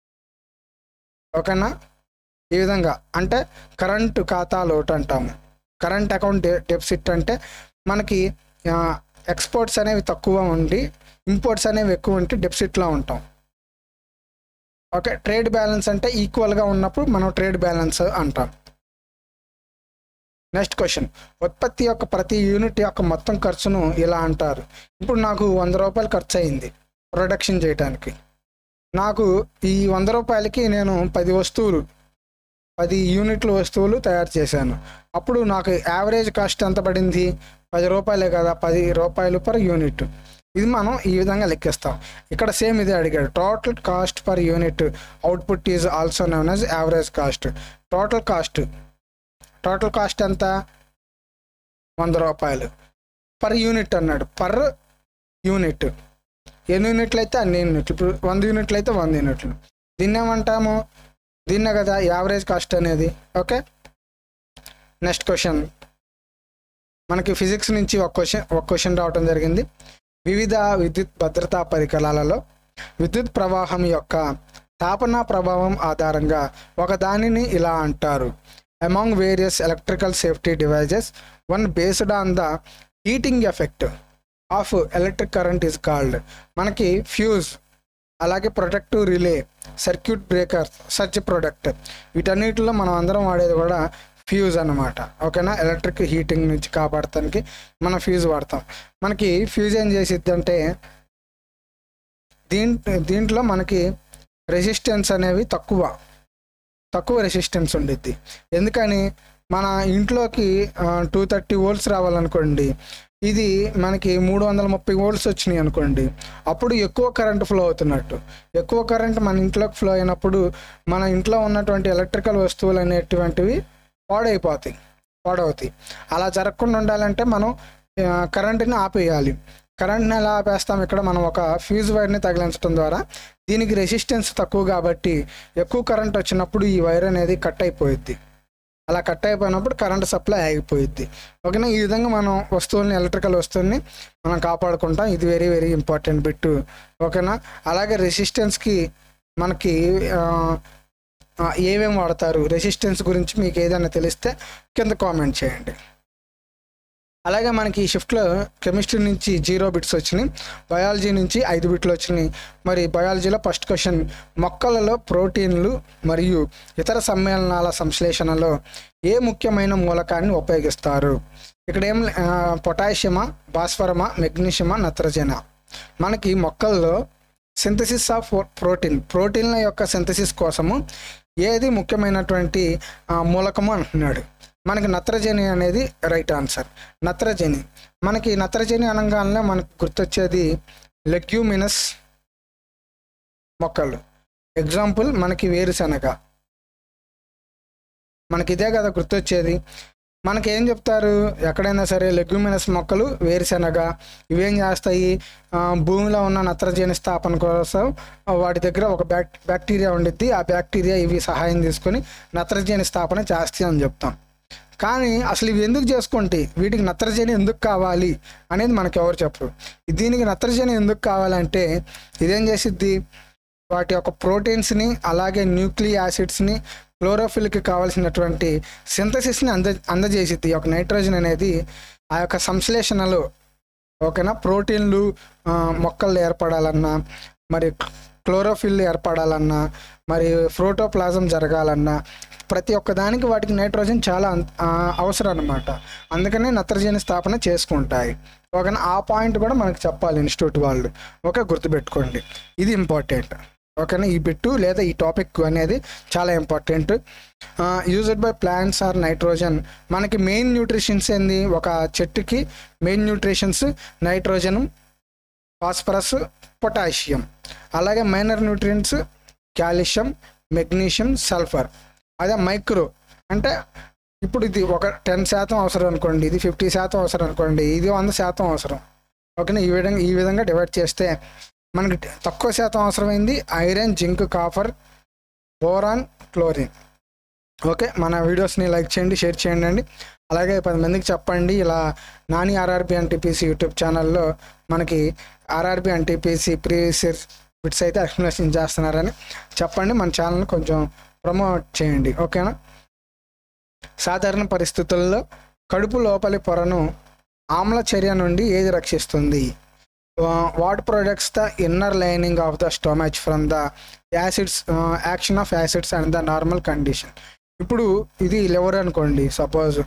A: ఓకేనా ఈ విధంగా అంటే కరెంట్ ఖాతా లోటు అంటాము కరెంట్ అకౌంట్ డె డెఫిసిట్ అంటే మనకి ఎక్స్పోర్ట్స్ అనేవి తక్కువ ఉండి ఇంపోర్ట్స్ అనేవి ఎక్కువ ఉంటే డెఫిసిట్లో ఉంటాం ఓకే ట్రేడ్ బ్యాలెన్స్ అంటే ఈక్వల్గా ఉన్నప్పుడు మనం ట్రేడ్ బ్యాలెన్స్ అంటాం నెక్స్ట్ క్వశ్చన్ ఉత్పత్తి యొక్క ప్రతి యూనిట్ యొక్క మొత్తం ఖర్చును ఇలా అంటారు ఇప్పుడు నాకు వంద రూపాయలు ఖర్చు అయింది ప్రొడక్షన్ చేయడానికి నాకు ఈ వంద రూపాయలకి నేను పది వస్తువులు పది యూనిట్ల వస్తువులు తయారు చేశాను అప్పుడు నాకు యావరేజ్ కాస్ట్ ఎంత పడింది పది రూపాయలే కదా పది రూపాయలు పర్ యూనిట్ ఇది మనం ఈ విధంగా లెక్కిస్తాం ఇక్కడ సేమ్ ఇదే అడిగాడు total cost per unit output is also known as average cost total cost total cost ఎంత వంద రూపాయలు పర్ యూనిట్ అన్నాడు పర్ యూనిట్ ఎన్ని యూనిట్లు అయితే అన్ని యూనిట్లు ఇప్పుడు వంద యూనిట్లు అయితే వంద యూనిట్లు దీన్ని ఏమంటాము దీన్నే కదా యావరేజ్ కాస్ట్ అనేది ఓకే నెక్స్ట్ క్వశ్చన్ మనకి ఫిజిక్స్ నుంచి ఒక క్వశ్చన్ ఒక క్వశ్చన్ రావడం జరిగింది వివిధ విద్యుత్ భద్రతా పరికరాలలో విద్యుత్ ప్రవాహం యొక్క తాపన ప్రభావం ఆధారంగా ఒక దానిని ఇలా అంటారు among various electrical safety devices one based on the heating effect of electric current is called మనకి ఫ్యూజ్ అలాగే protective relay circuit breaker surge protector వీటన్నిటిలో మనం అందరం వాడేది కూడా ఫ్యూజ్ అన్నమాట ఓకేనా ఎలక్ట్రిక్ హీటింగ్ నుంచి కాపాడటానికి మనం ఫ్యూజ్ వాడతాం మనకి ఫ్యూజ్ ఏం చేసిద్ది అంటే దీంట్ దీంట్లో మనకి రెసిస్టెన్స్ అనేవి తక్కువ తక్కువ రెసిస్టెన్స్ ఉండిద్ది ఎందుకని మన ఇంట్లోకి టూ థర్టీ వోల్ట్స్ రావాలనుకోండి ఇది మనకి మూడు వందల ముప్పై వోల్ట్స్ వచ్చినాయి అనుకోండి అప్పుడు ఎక్కువ కరెంట్ ఫ్లో అవుతున్నట్టు ఎక్కువ కరెంట్ మన ఇంట్లోకి ఫ్లో అయినప్పుడు మన ఇంట్లో ఉన్నటువంటి ఎలక్ట్రికల్ వస్తువులు అనేటువంటివి పాడైపోతాయి పాడవుతాయి అలా జరగకుండా ఉండాలంటే మనం ఆ, కరెంటుని ఆపేయాలి కరెంట్ని ఎలా ఆపేస్తాం ఇక్కడ మనం ఒక ఫ్యూజ్ వైర్ని తగిలించడం ద్వారా దీనికి రెసిస్టెన్స్ తక్కువ కాబట్టి ఎక్కువ కరెంట్ వచ్చినప్పుడు ఈ వైర్ అనేది కట్ అయిపోయిద్ది అలా కట్ అయిపోయినప్పుడు కరెంట్ సప్లై ఆగిపోయిద్ది ఓకేనా ఈ విధంగా మనం వస్తువుల్ని ఎలక్ట్రికల్ వస్తువుల్ని మనం కాపాడుకుంటాం ఇది వెరీ వెరీ ఇంపార్టెంట్ బిట్ ఓకేనా అలాగే రెసిస్టెన్స్కి మనకి ఆ, ఆ, ఏమేమి వాడతారు రెసిస్టెన్స్ గురించి మీకు ఏదైనా తెలిస్తే కింద కామెంట్ చేయండి అలాగే మనకి ఈ షిఫ్ట్లో కెమిస్ట్రీ నుంచి జీరో బిట్స్ వచ్చినాయి బయాలజీ నుంచి ఐదు బిట్లు వచ్చినాయి మరి బయాలజీలో ఫస్ట్ క్వశ్చన్ మొక్కలలో ప్రోటీన్లు మరియు ఇతర సమ్మేళనాల సంశ్లేషణలో ఏ ముఖ్యమైన మూలకాన్ని ఉపయోగిస్తారు ఇక్కడ ఏం ఆ, పొటాషియమా భాస్వరమా మెగ్నీషియమా నత్రజనా మనకి మొక్కల్లో సింథసిస్ ఆఫ్ ప్రోటీన్ ప్రోటీన్ల యొక్క సింథసిస్ కోసము ఏది ముఖ్యమైనటువంటి ఆ, మూలకము అంటున్నాడు మనకి నత్రజని అనేది రైట్ ఆన్సర్ నత్రజని మనకి నత్రజని అనగానే మనకు గుర్తొచ్చేది లెగ్యూమినస్ మొక్కలు ఎగ్జాంపుల్ మనకి వేరుశనగ మనకి ఇదే కదా గుర్తొచ్చేది మనకి ఏం చెప్తారు ఎక్కడైనా సరే లెగ్యూమినస్ మొక్కలు వేరుశెనగ ఇవేం చేస్తాయి ఆ, భూమిలో ఉన్న నత్రజని స్థాపన కోసం ఆ, వాటి దగ్గర ఒక బ్యాక్ బ్యాక్టీరియా ఉండిద్ది ఆ బ్యాక్టీరియా ఇవి సహాయం తీసుకొని నత్రజని స్థాపన చేస్తాయి అని చెప్తాం కానీ అసలు ఇవి ఎందుకు చేసుకుంటే వీటికి నత్రజని ఎందుకు కావాలి అనేది మనకి ఎవరు చెప్పరు దీనికి నత్రజని ఎందుకు కావాలంటే ఇదేం చేసిద్ది వాటి యొక్క ప్రోటీన్స్ని అలాగే న్యూక్లిక్ యాసిడ్స్ని క్లోరోఫిల్కి కావాల్సినటువంటి సింథసిస్ని అంద అందజేసిద్ది ఈ యొక్క నైట్రోజన్ అనేది ఆ యొక్క సంశ్లేషణలో ఓకేనా ప్రోటీన్లు ఆ, మొక్కలు ఏర్పడాలన్నా మరి క్లోరోఫిల్ ఏర్పడాలన్నా మరి ప్రోటోప్లాజం జరగాలన్నా ప్రతి ఒక్క దానికి వాటికి నైట్రోజన్ చాలా అం- ఆ, అవసరం అన్నమాట అందుకనే నత్రజని స్థాపన చేసుకుంటాయి ఓకేనా ఆ పాయింట్ కూడా మనకు చెప్పాలి ఇన్స్టిట్యూట్ వాళ్ళు ఓకే గుర్తుపెట్టుకోండి ఇది ఇంపార్టెంట్ ఓకేనా ఈ బిట్టు లేదా ఈ టాపిక్ అనేది చాలా important used by plants are nitrogen మనకి మెయిన్ న్యూట్రిషన్స్ ఏంది ఒక చెట్టుకి main nutritions nitrogen phosphorus potassium అలాగే minor nutrients calcium magnesium sulphur అదే మైక్రో అంటే ఇప్పుడు ఇది ఒక టెన్ శాతం అవసరం అనుకోండి ఇది ఫిఫ్టీ శాతం అవసరం అనుకోండి ఇది వంద శాతం అవసరం ఓకేనా ఈ విధంగా ఈ విధంగా డివైడ్ చేస్తే మనకి తక్కువ శాతం అవసరమైంది iron zinc copper boron chlorine okay మన వీడియోస్ని లైక్ చేయండి షేర్ చేయండి అండి అలాగే పది మందికి చెప్పండి ఇలా నాని ఆర్ఆర్బి ఎన్టీపీసీ యూట్యూబ్ ఛానల్లో మనకి RRB NTPC previous year bits అయితే ఎక్స్ప్లెనేషన్ చేస్తున్నారని చెప్పండి మన ఛానల్ని కొంచెం ప్రమోట్ చేయండి ఓకేనా సాధారణ పరిస్థితుల్లో కడుపు లోపలి పొరను ఆమ్ల చర్య నుండి ఏది రక్షిస్తుంది what products the inner lining of the stomach from the acids action of acids and the normal condition ఇప్పుడు ఇది లివర్ అనుకోండి సపోజ్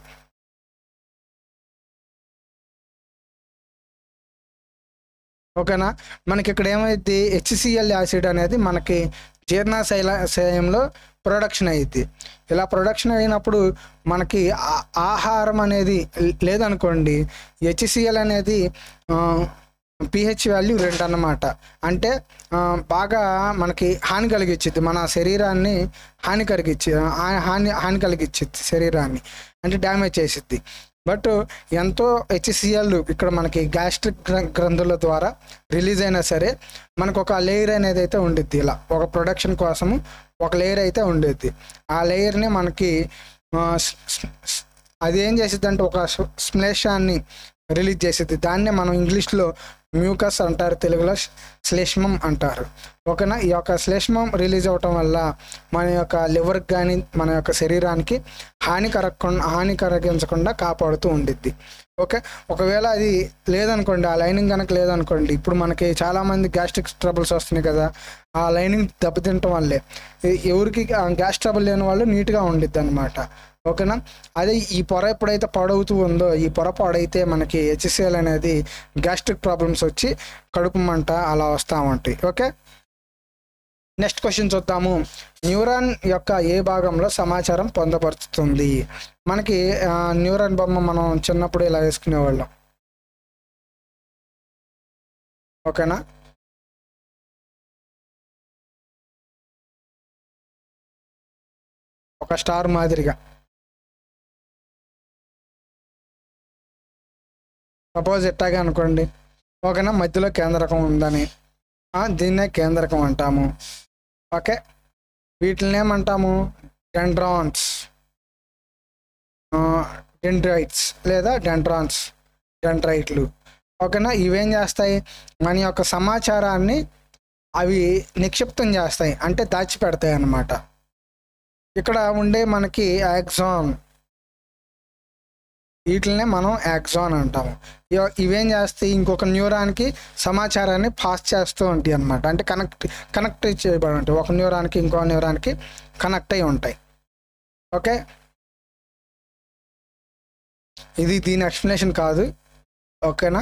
A: ఓకేనా మనకి ఇక్కడ ఏమైంది హెచ్సిఎల్ యాసిడ్ అనేది మనకి జీర్ణశైలశయంలో ప్రొడక్షన్ అయ్యిద్ది ఇలా ప్రొడక్షన్ అయినప్పుడు మనకి ఆ- ఆహారం అనేది లేదనుకోండి హెచ్సిఎల్ అనేది పిహెచ్ వాల్యూ రెండు అన్నమాట అంటే ఆ, బాగా మనకి హాని కలిగించిద్ది మన శరీరాన్ని హాని కలిగించి హా- హాని హాని కలిగించిద్ది శరీరాన్ని అంటే డ్యామేజ్ చేసిద్ది బట్ ఎంతో హెచ్సిఎల్ ఇక్కడ మనకి గ్యాస్ట్రిక్ గ్రంథుల ద్వారా రిలీజ్ అయినా సరే మనకు ఒక లేయర్ అనేది అయితే ఉండిద్ది ఇలా ఒక ప్రొడక్షన్ కోసము ఒక లేయర్ అయితే ఉండేది ఆ లేయర్ని మనకి ఆ, స్- స్- స్- అది ఏం చేసిద్ది అంటే ఒక స్- శ్లేషాన్ని రిలీజ్ చేసేది దాన్నే మనం ఇంగ్లీష్లో మ్యూకస్ అంటారు తెలుగులో శ్లేష్మం శ్లేష్మం అంటారు ఓకేనా ఈ యొక్క శ్లేష్మం రిలీజ్ అవటం వల్ల మన యొక్క లివర్కి కానీ మన యొక్క శరీరానికి హాని కరగకుండా హాని కలిగించకుండా కాపాడుతూ ఉండిద్ది ఓకే ఒకవేళ అది లేదనుకోండి ఆ లైనింగ్ కనుక లేదనుకోండి ఇప్పుడు మనకి చాలామంది గ్యాస్ట్రిక్ ట్రబుల్స్ వస్తున్నాయి కదా ఆ లైనింగ్ దెబ్బతింటం వల్లే ఎ- ఎవరికి గ్యాస్ ట్రబుల్ లేని వాళ్ళు నీట్గా ఉండిద్ది అనమాట ఓకేనా అదే ఈ పొర ఎప్పుడైతే పాడవుతూ ఉందో ఈ పొర పాడైతే మనకి హెచ్సిఎల్ అనేది గ్యాస్ట్రిక్ ప్రాబ్లమ్స్ వచ్చి కడుపు మంట అలా వస్తూ ఉంటాయి ఓకే నెక్స్ట్ క్వశ్చన్ చూద్దాము న్యూరాన్ యొక్క ఏ భాగంలో సమాచారం పొందపరుస్తుంది మనకి ఆ, న్యూరాన్ బొమ్మ మనం చిన్నప్పుడు ఇలా వేసుకునేవాళ్ళం ఓకేనా ఒక స్టార్ మాదిరిగా సపోజ్ ఇట్టాగే అనుకోండి ఓకేనా మధ్యలో కేంద్రకం ఉందని ఆ, దీన్నే కేంద్రకం అంటాము ఓకే వీటిని ఏమంటాము డెండ్రాన్స్ డెండ్రైట్స్ లేదా డెండ్రాన్స్ డెండ్రైట్లు ఓకేనా ఇవేం చేస్తాయి మన యొక్క సమాచారాన్ని అవి నిక్షిప్తం చేస్తాయి అంటే దాచిపెడతాయి అన్నమాట ఇక్కడ ఉండే మనకి యాక్సాన్ వీటినే మనం యాక్సాన్ అంటాము ఇవ- ఇవేం చేస్తాయి ఇంకొక న్యూరాన్కి సమాచారాన్ని పాస్ చేస్తూ ఉంటాయి అనమాట అంటే కనెక్ట్ కనెక్ట్ చేయబడి ఉంటాయి ఒక న్యూరాన్కి ఇంకో న్యూరాన్కి కనెక్ట్ అయి ఉంటాయి ఓకే ఇది దీని ఎక్స్ప్లెనేషన్ కాదు ఓకేనా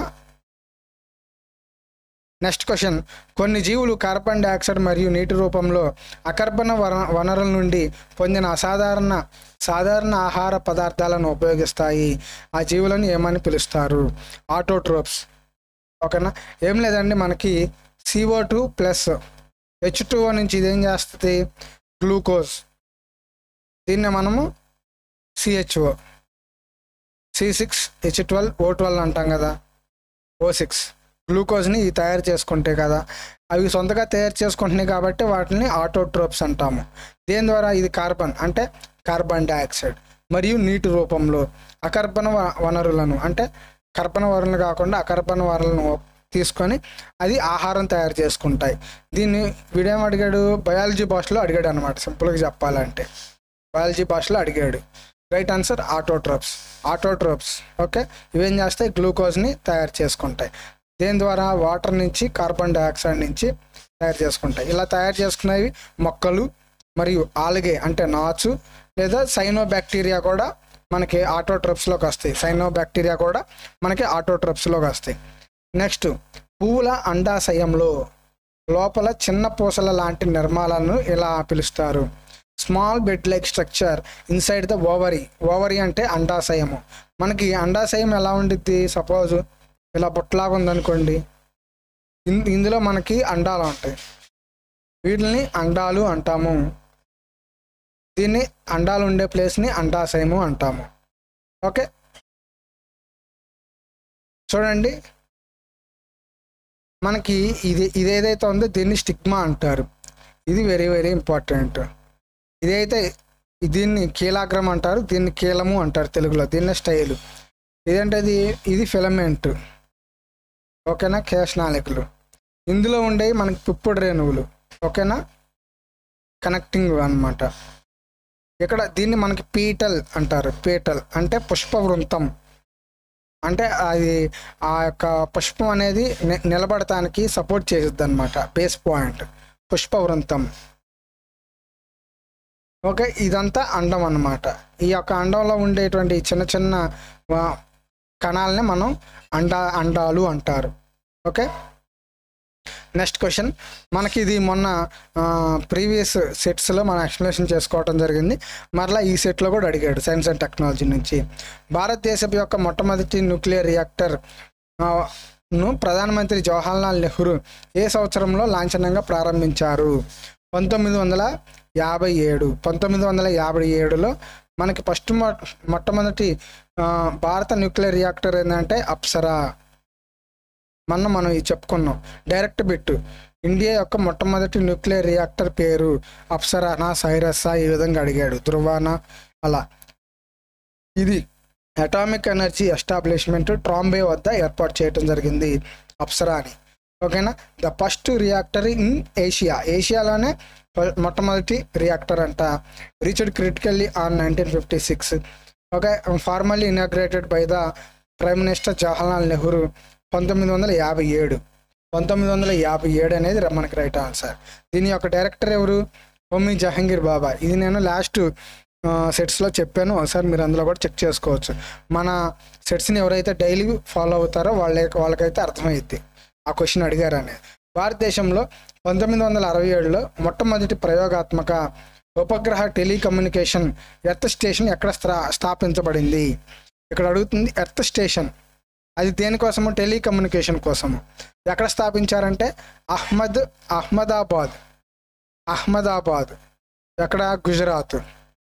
A: నెక్స్ట్ క్వశ్చన్ కొన్ని జీవులు కార్బన్ డైఆక్సైడ్ మరియు నీటి రూపంలో అకర్బన వన- వనరుల నుండి పొందిన అసాధారణ సాధారణ ఆహార పదార్థాలను ఉపయోగిస్తాయి ఆ జీవులను ఏమని పిలుస్తారు ఆటోట్రోప్స్ ఓకేనా ఏం లేదండి మనకి CO two plus H two నుంచి ఇదేం చేస్తుంది గ్లూకోజ్ దీన్ని మనము CHO C six H twelve O twelve అంటాం కదా ఓ సిక్స్ గ్లూకోజ్ని ఇవి తయారు చేసుకుంటే కదా అవి సొంతగా తయారు చేసుకుంటున్నాయి కాబట్టి వాటిని ఆటోట్రోప్స్ అంటాము దేని ద్వారా ఇది కార్బన్ అంటే కార్బన్ డైఆక్సైడ్ మరియు నీటి రూపంలో అకర్బన వ- వనరులను అంటే కర్బన వనరులు కాకుండా అకర్బన వనరులను తీసుకొని అది ఆహారం తయారు చేసుకుంటాయి దీన్ని వీడేం అడిగాడు బయాలజీ భాషలో అడిగాడు అనమాట సింపుల్గా చెప్పాలంటే బయాలజీ భాషలో అడిగాడు right answer autotrophs autotrophs okay ఇవేం చేస్తాయి గ్లూకోజ్ని తయారు చేసుకుంటాయి దేని ద్వారా వాటర్ నుంచి కార్బన్ డైఆక్సైడ్ నుంచి తయారు చేసుకుంటాయి ఇలా తయారు చేసుకునేవి మొక్కలు మరియు ఆల్గే అంటే నాచు లేదా సైనో బ్యాక్టీరియా కూడా మనకి ఆటోట్రప్స్లోకి వస్తాయి సైనో బ్యాక్టీరియా కూడా మనకి ఆటోట్రప్స్లోకి వస్తాయి నెక్స్ట్ పువ్వుల అండాశయంలో లోపల చిన్న పూసల లాంటి నిర్మాణాలను ఇలా పిలుస్తారు small bed like structure inside the ovary ovary అంటే అండాశయము మనకి అండాశయం ఎలా ఉండిద్ది సపోజ్ ఇలా బుట్టలాగా ఉందనుకోండి ఇన్- ఇందులో మనకి అండాలు ఉంటాయి వీటిని అండాలు అంటాము దీన్ని అండాలు ఉండే ప్లేస్ని అండాశయము అంటాము ఓకే చూడండి మనకి ఇది ఇది ఏదైతే ఉందో దీన్ని స్టిగ్మా అంటారు ఇది వెరీ వెరీ ఇంపార్టెంట్ ఇదైతే దీన్ని కీలాగ్రం అంటారు దీన్ని కీలము అంటారు తెలుగులో దీన్ని స్టైల్ ఇదేంటది ఇది ఫిలమెంట్ ఓకేనా కేశనాళికలు ఇందులో ఉండేవి మనకి పిప్పుడు రేణువులు ఓకేనా కనెక్టింగ్ అన్నమాట ఇక్కడ దీన్ని మనకి పీటల్ అంటారు పీటల్ అంటే పుష్పవృంతం అంటే అది ఆ యొక్క పుష్పం అనేది ని- నిలబడటానికి సపోర్ట్ చేసిద్ది అనమాట బేస్ పాయింట్ పుష్పవృంతం ఓకే ఇదంతా అండం అన్నమాట ఈ యొక్క అండంలో ఉండేటువంటి ఈ చిన్న చిన్న ఆ, కణాలని మనం అండా అండాలు అంటారు ఓకే నెక్స్ట్ క్వశ్చన్ మనకి ఇది మొన్న ప్రీవియస్ సెట్స్లో మనం ఎక్స్ప్లెనేషన్ చేసుకోవడం జరిగింది మరలా ఈ సెట్లో కూడా అడిగాడు సైన్స్ అండ్ టెక్నాలజీ నుంచి భారతదేశం యొక్క మొట్టమొదటి న్యూక్లియర్ రియాక్టర్ ఆ, ను ప్రధానమంత్రి జవహర్లాల్ నెహ్రూ ఏ సంవత్సరంలో లాంఛనంగా ప్రారంభించారు పంతొమ్మిది వందల యాభై ఏడు పంతొమ్మిది వందల యాభై ఏడులో మనకి ఫస్ట్ మొ మొట్టమొదటి ఆ, భారత న్యూక్లియర్ రియాక్టర్ ఏంటంటే అప్సరా మొన్న మనం ఇది చెప్పుకున్నాం డైరెక్ట్ బిట్ ఇండియా యొక్క మొట్టమొదటి న్యూక్లియర్ రియాక్టర్ పేరు అప్సరానా సైరస్సా ఈ విధంగా అడిగాడు ధృవానా అలా ఇది అటామిక్ ఎనర్జీ ఎస్టాబ్లిష్మెంట్ ట్రాంబే వద్ద ఏర్పాటు చేయడం జరిగింది అప్సరా అని ఓకేనా the first reactor in Asia ఏషియాలోనే ఫ- మొట్టమొదటి రియాక్టర్ అంట reached critically on nineteen fifty six okay formally inaugurated by the prime minister Jawaharlal Nehru పంతొమ్మిది వందల యాభై ఏడు పంతొమ్మిది వందల యాభై ఏడు అనేది ర- మనకి రైట్ ఆన్సర్ దీని యొక్క డైరెక్టర్ ఎవరు హోమీ జహంగీర్ బాబా ఇది నేను లాస్ట్ సెట్స్లో చెప్పాను ఒకసారి మీరు అందులో కూడా చెక్ చేసుకోవచ్చు మన సెట్స్ని ఎవరైతే డైలీ ఫాలో అవుతారో వాళ్ళ వాళ్ళకైతే అర్థమైద్ది ఆ క్వశ్చన్ అడిగారని భారతదేశంలో పంతొమ్మిది వందల అరవై ఏడులో మొట్టమొదటి ప్రయోగాత్మక ఉపగ్రహ టెలికమ్యూనికేషన్ ఎర్త్ స్టేషన్ ఎక్కడ స్థా స్థాపించబడింది ఇక్కడ అడుగుతుంది ఎర్త్ స్టేషన్ అది దేనికోసము టెలికమ్యూనికేషన్ కోసము ఎక్కడ స్థాపించారంటే అహ్మద్ అహ్మదాబాద్ అహ్మదాబాద్ ఎక్కడ గుజరాత్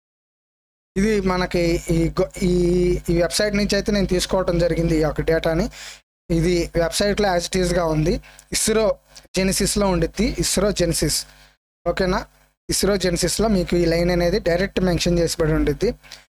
A: ఇది మనకి ఈ గొ- ఈ ఈ వెబ్సైట్ నుంచి అయితే నేను తీసుకోవడం జరిగింది ఈ యొక్క డేటాని ఇది వెబ్సైట్లో యాజ్ ఇట్ ఈస్గా ఉంది ఇస్రో జెనిసిస్లో ఉండిద్ది ఇస్రో జెనిసిస్ ఓకేనా ఇస్రో జెనిసిస్లో మీకు ఈ లైన్ అనేది డైరెక్ట్ మెన్షన్ చేసిబడి ఉండిద్ది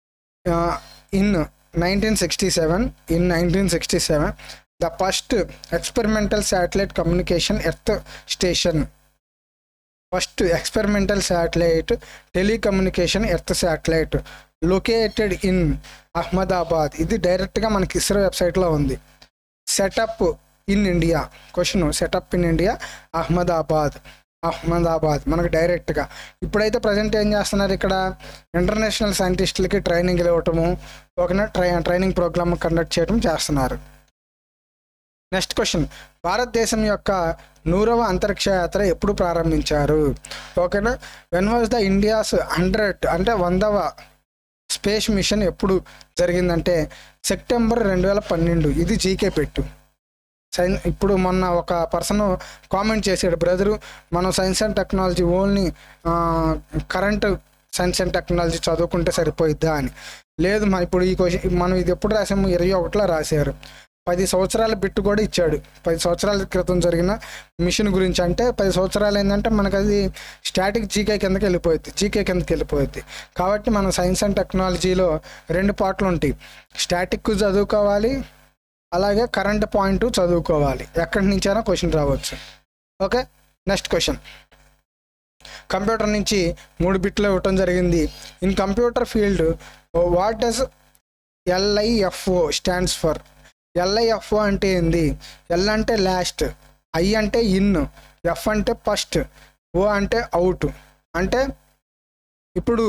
A: in nineteen sixty seven in nineteen sixty seven the first experimental satellite communication earth station first experimental satellite telecommunication earth satellite located in Ahmedabad ఇది డైరెక్ట్గా మనకి ఇస్రో వెబ్సైట్లో ఉంది setup in India question setup in India Ahmedabad Ahmedabad మనకు డైరెక్ట్గా ఇప్పుడైతే present ఏం చేస్తున్నారు ఇక్కడ ఇంటర్నేషనల్ సైంటిస్టులకి ట్రైనింగ్ ఇవ్వటము ఒక ట్రై ట్రైనింగ్ ప్రోగ్రామ్ కండక్ట్ చేయడం చేస్తున్నారు నెక్స్ట్ క్వశ్చన్ భారతదేశం యొక్క నూరవ అంతరిక్ష యాత్ర ఎప్పుడు ప్రారంభించారు ఓకేనా when was the India's hundred అంటే వందవ స్పేస్ మిషన్ ఎప్పుడు జరిగిందంటే సెప్టెంబర్ రెండు వేల పన్నెండు ఇది జీకే పెట్టు సైన్ ఇప్పుడు మొన్న ఒక పర్సన్ కామెంట్ చేశాడు బ్రదరు మనం science and technology only current science and technology చదువుకుంటే సరిపోయిద్దా అని లేదు మన ఇప్పుడు ఈ క్వశ్చన్ మనం ఇది ఎప్పుడు రాసాము ఇరవై ఒకటిలో రాశారు పది సంవత్సరాల బిట్టు కూడా ఇచ్చాడు పది సంవత్సరాల క్రితం జరిగిన మిషన్ గురించి అంటే పది సంవత్సరాలు ఏంటంటే మనకు అది స్టాటిక్ జీకే కిందకి వెళ్ళిపోద్ది జీకే కిందకి వెళ్ళిపోద్ది కాబట్టి మనం సైన్స్ అండ్ టెక్నాలజీలో రెండు పార్ట్లు ఉంటాయి స్టాటిక్ చదువుకోవాలి అలాగే కరెంట్ పాయింట్ చదువుకోవాలి ఎక్కడి నుంచైనా క్వశ్చన్ రావచ్చు ఓకే నెక్స్ట్ క్వశ్చన్ కంప్యూటర్ నుంచి మూడు బిట్లు ఇవ్వటం జరిగింది in computer field what does LIFO stands for LIFO అంటే ఏంది ఎల్ అంటే లాస్ట్ ఐ అంటే ఇన్ ఎఫ్ అంటే ఫస్ట్ ఓ అంటే అవుట్ అంటే ఇప్పుడు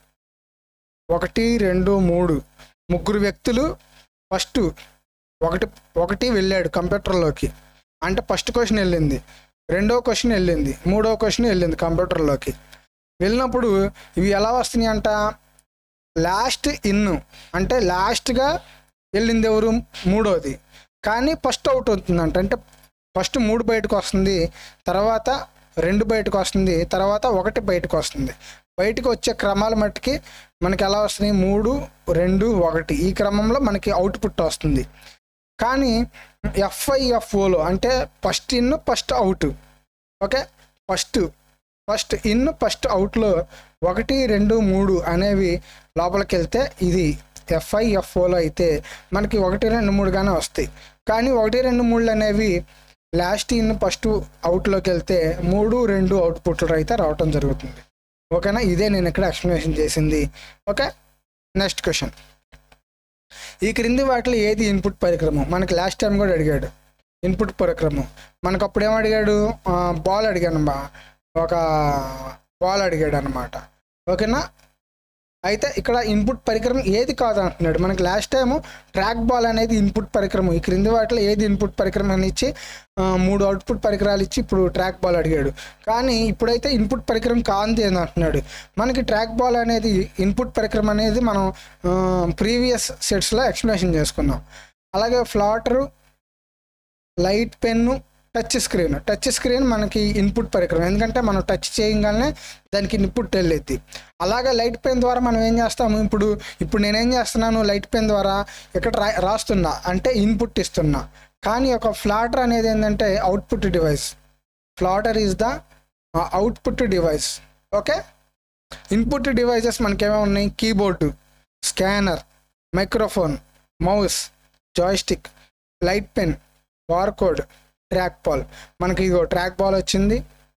A: ఒకటి రెండు మూడు ముగ్గురు వ్యక్తులు ఫస్ట్ ఒకటి ఒకటి వెళ్ళాడు కంప్యూటర్లోకి అంటే ఫస్ట్ క్వశ్చన్ వెళ్ళింది రెండో క్వశ్చన్ వెళ్ళింది మూడో క్వశ్చన్ వెళ్ళింది కంప్యూటర్లోకి వెళ్ళినప్పుడు ఇవి ఎలా వస్తున్నాయి అంట లాస్ట్ ఇన్ అంటే లాస్ట్గా వెళ్ళింది ఎవరు మూడోది కానీ ఫస్ట్ అవుట్ అవుతుందంట అంటే ఫస్ట్ మూడు బయటకు వస్తుంది తర్వాత రెండు బయటకు వస్తుంది తర్వాత ఒకటి బయటకు వస్తుంది బయటకు వచ్చే క్రమాల మట్టుకి మనకి ఎలా వస్తున్నాయి మూడు రెండు ఒకటి ఈ క్రమంలో మనకి అవుట్పుట్ వస్తుంది కానీ ఎఫ్ఐఎఫ్ఓలో అంటే first in first out okay first first in first అవుట్లో ఒకటి రెండు మూడు అనేవి లోపలికి వెళ్తే ఇది ఎఫ్ఐఎఫ్ఓలో అయితే మనకి ఒకటి రెండు మూడుగానే వస్తాయి కానీ ఒకటి రెండు మూడు అనేవి లాస్ట్ ఇన్ ఫస్ట్ అవుట్లోకి వెళ్తే మూడు రెండు అవుట్పుట్లు అయితే రావటం జరుగుతుంది ఓకేనా ఇదే నేను ఇక్కడ ఎక్స్ప్లెనేషన్ చేసింది ఓకే నెక్స్ట్ క్వశ్చన్ ఈ క్రింది వాటిలో ఏది ఇన్పుట్ పరికరము మనకి లాస్ట్ టైం కూడా అడిగాడు ఇన్పుట్ పరికరము మనకు అప్పుడు ఏం అడిగాడు బాల్ అడిగాను బా ఒక బాల్ అడిగాడు అనమాట ఓకేనా అయితే ఇక్కడ ఇన్పుట్ పరికరం ఏది కాదు అంటున్నాడు మనకి లాస్ట్ టైం ట్రాక్ బాల్ అనేది ఇన్పుట్ పరికరం ఈ క్రింది వాటిలో ఏది ఇన్పుట్ పరికరం అని ఇచ్చి ఆ, మూడు అవుట్పుట్ పరికరాలు ఇచ్చి ఇప్పుడు ట్రాక్ బాల్ అడిగాడు కానీ ఇప్పుడైతే ఇన్పుట్ పరికరం కాంతి అని అంటున్నాడు మనకి ట్రాక్ బాల్ అనేది ఇన్పుట్ పరికరం అనేది మనం ప్రీవియస్ సెట్స్లో ఎక్స్ప్లెనేషన్ చేసుకున్నాం అలాగే plotter light pen touch screen touch screen మనకి ఇన్పుట్ పరికరం ఎందుకంటే మనం టచ్ చేయగానే దానికి ఇన్పుట్ వెళ్ళేది అలాగే లైట్ పెన్ ద్వారా మనం ఏం చేస్తాము ఇప్పుడు ఇప్పుడు నేనేం చేస్తున్నాను లైట్ పెన్ ద్వారా ఇక్కడ రా రాస్తున్నా అంటే ఇన్పుట్ ఇస్తున్నా కానీ ఒక ఫ్లాటర్ అనేది ఏంటంటే output device plotter is the output device okay input devices మనకేమో ఉన్నాయి keyboard scanner microphone mouse joystick light pen barcode track ball మనకి ఇదిగో ట్రాక్ బాల్ వచ్చింది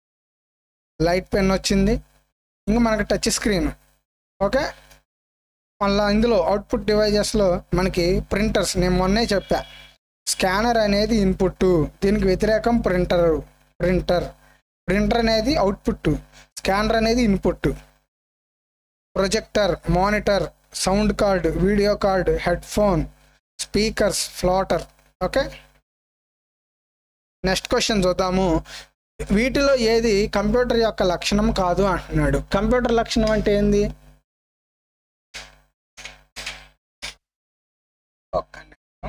A: లైట్ పెన్ వచ్చింది ఇంకా మనకి టచ్ స్క్రీన్ ఓకే మళ్ళీ ఇందులో అవుట్పుట్ డివైజెస్లో మనకి ప్రింటర్స్ నేను మొన్నే చెప్పా స్కానర్ అనేది ఇన్పుట్ దీనికి వ్యతిరేకం ప్రింటర్ ప్రింటర్ ప్రింటర్ అనేది అవుట్పుట్ స్కానర్ అనేది input projector monitor sound card video card head phone speakers plotter okay next question చూద్దాము వీటిలో ఏది కంప్యూటర్ యొక్క లక్షణం కాదు అంటున్నాడు కంప్యూటర్ లక్షణం అంటే ఏంది ఒక్క నిమిషం.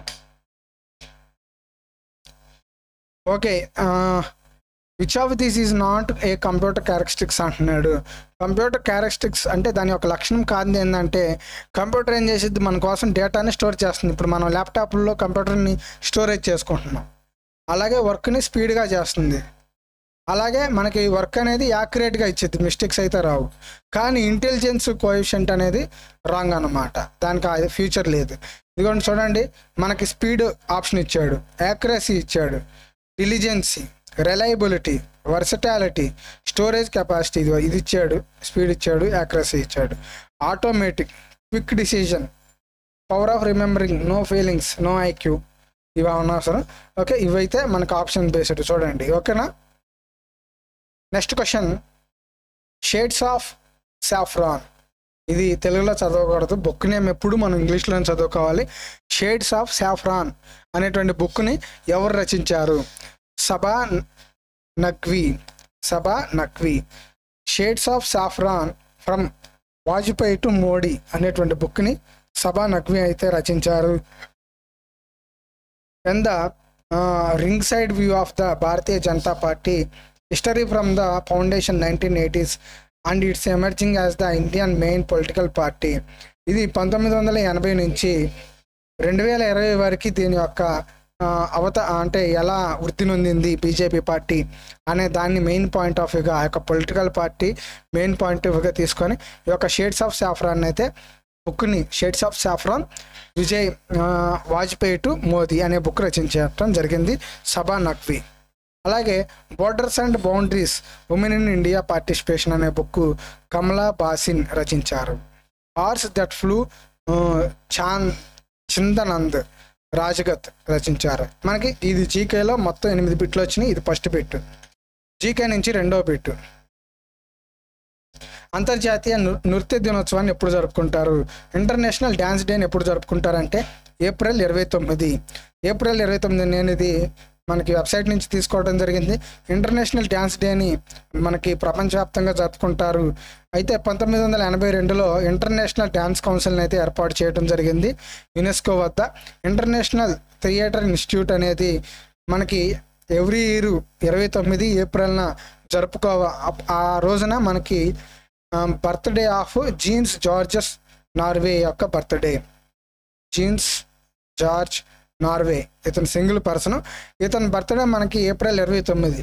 A: Okay which of this is not a computer characteristics అంటున్నాడు కంప్యూటర్ క్యారెక్టరిస్టిక్స్ అంటే దాని యొక్క లక్షణం కాదు ఏంటంటే కంప్యూటర్ ఏం చేసిద్ది మన కోసం డేటాని స్టోర్ చేస్తుంది ఇప్పుడు మనం ల్యాప్టాప్లో కంప్యూటర్ని స్టోరేజ్ చేసుకుంటున్నాం అలాగే వర్క్ని స్పీడ్గా చేస్తుంది అలాగే మనకి వర్క్ అనేది యాక్యురేట్గా ఇచ్చేది మిస్టేక్స్ అయితే రావు కానీ ఇంటెలిజెన్స్ కోఎఫిషియంట్ అనేది రాంగ్ అన్నమాట దానికి అది ఫ్యూచర్ లేదు ఇదిగోండి చూడండి మనకి స్పీడ్ ఆప్షన్ ఇచ్చాడు యాక్యురసీ ఇచ్చాడు diligency reliability versatility storage capacity ఇది ఇది ఇచ్చాడు స్పీడ్ ఇచ్చాడు యాక్యురసీ ఇచ్చాడు automatic quick decision power of remembering no feelings no IQ ఇవి అనవసరం ఓకే ఇవైతే మనకు ఆప్షన్ బేస్డ్ చూడండి ఓకేనా next question shades of saffron ఇది తెలుగులో చదవకూడదు బుక్ నేమ్ ఎప్పుడు మనం ఇంగ్లీష్లోనే చదువుకోవాలి షేడ్స్ ఆఫ్ సాఫ్రాన్ అనేటువంటి బుక్ని ఎవరు రచించారు Saba Naqvi Saba Naqvi shades of saffron from Vajpayee to Modi అనేటువంటి బుక్ని సబా నక్వీ అయితే రచించారు and the ring side view of the Bharatiya Janata Party history from the foundation nineteen eighties and its emerging as the Indian main political party ఇది పంతొమ్మిది వందల ఎనభై నుంచి రెండు వేల ఇరవై వరకు దీని యొక్క ఆ, అవత అంటే ఎలా వృద్ధి నొందింది బీజేపీ పార్టీ అనే దాన్ని మెయిన్ పాయింట్ ఆఫ్ వ్యూగా ఆ యొక్క political party main point of వ్యూగా తీసుకొని ఈ యొక్క షేడ్స్ ఆఫ్ సాఫ్రాన్ అయితే బుక్ని షేడ్స్ ఆఫ్ సాఫ్రాన్ విజయ్ ఆ, వాజ్పేయి టు మోదీ అనే బుక్ రచించడం జరిగింది సభా నక్వీ అలాగే borders and boundaries women in India participation అనే బుక్ కమలా బాసిన్ రచించారు ఆర్స్ దట్ ఫ్లూ చాన్ చిందనంద్ రాజగత్ రచించారు మనకి ఇది జీకేలో మొత్తం ఎనిమిది బిట్లు వచ్చినాయి ఇది ఫస్ట్ బిట్ జీకే నుంచి రెండో బిట్ అంతర్జాతీయ నృ- నృత్య దినోత్సవాన్ని ఎప్పుడు జరుపుకుంటారు ఇంటర్నేషనల్ డ్యాన్స్ డేని ఎప్పుడు జరుపుకుంటారంటే ఏప్రిల్ ఇరవై తొమ్మిది ఏప్రిల్ ఇరవై తొమ్మిది అనేది మనకి వెబ్సైట్ నుంచి తీసుకోవడం జరిగింది ఇంటర్నేషనల్ డ్యాన్స్ డేని మనకి ప్రపంచవ్యాప్తంగా జరుపుకుంటారు అయితే పంతొమ్మిది వందల ఎనభై రెండులో ఇంటర్నేషనల్ డ్యాన్స్ కౌన్సిల్ని అయితే ఏర్పాటు చేయడం జరిగింది యునెస్కో వద్ద ఇంటర్నేషనల్ థియేటర్ ఇన్స్టిట్యూట్ అనేది మనకి ఎవ్రీ ఇయర్ ఇరవై తొమ్మిది ఏప్రిల్న జరుపుకోవ అప్- ఆ రోజున మనకి birthday of Jean Georges Noverre యొక్క బర్త్డే జీన్స్ జార్జ్ నార్వే ఇతను సింగిల్ పర్సన్ ఇతని బర్త్డే మనకి ఏప్రిల్ ఇరవై తొమ్మిది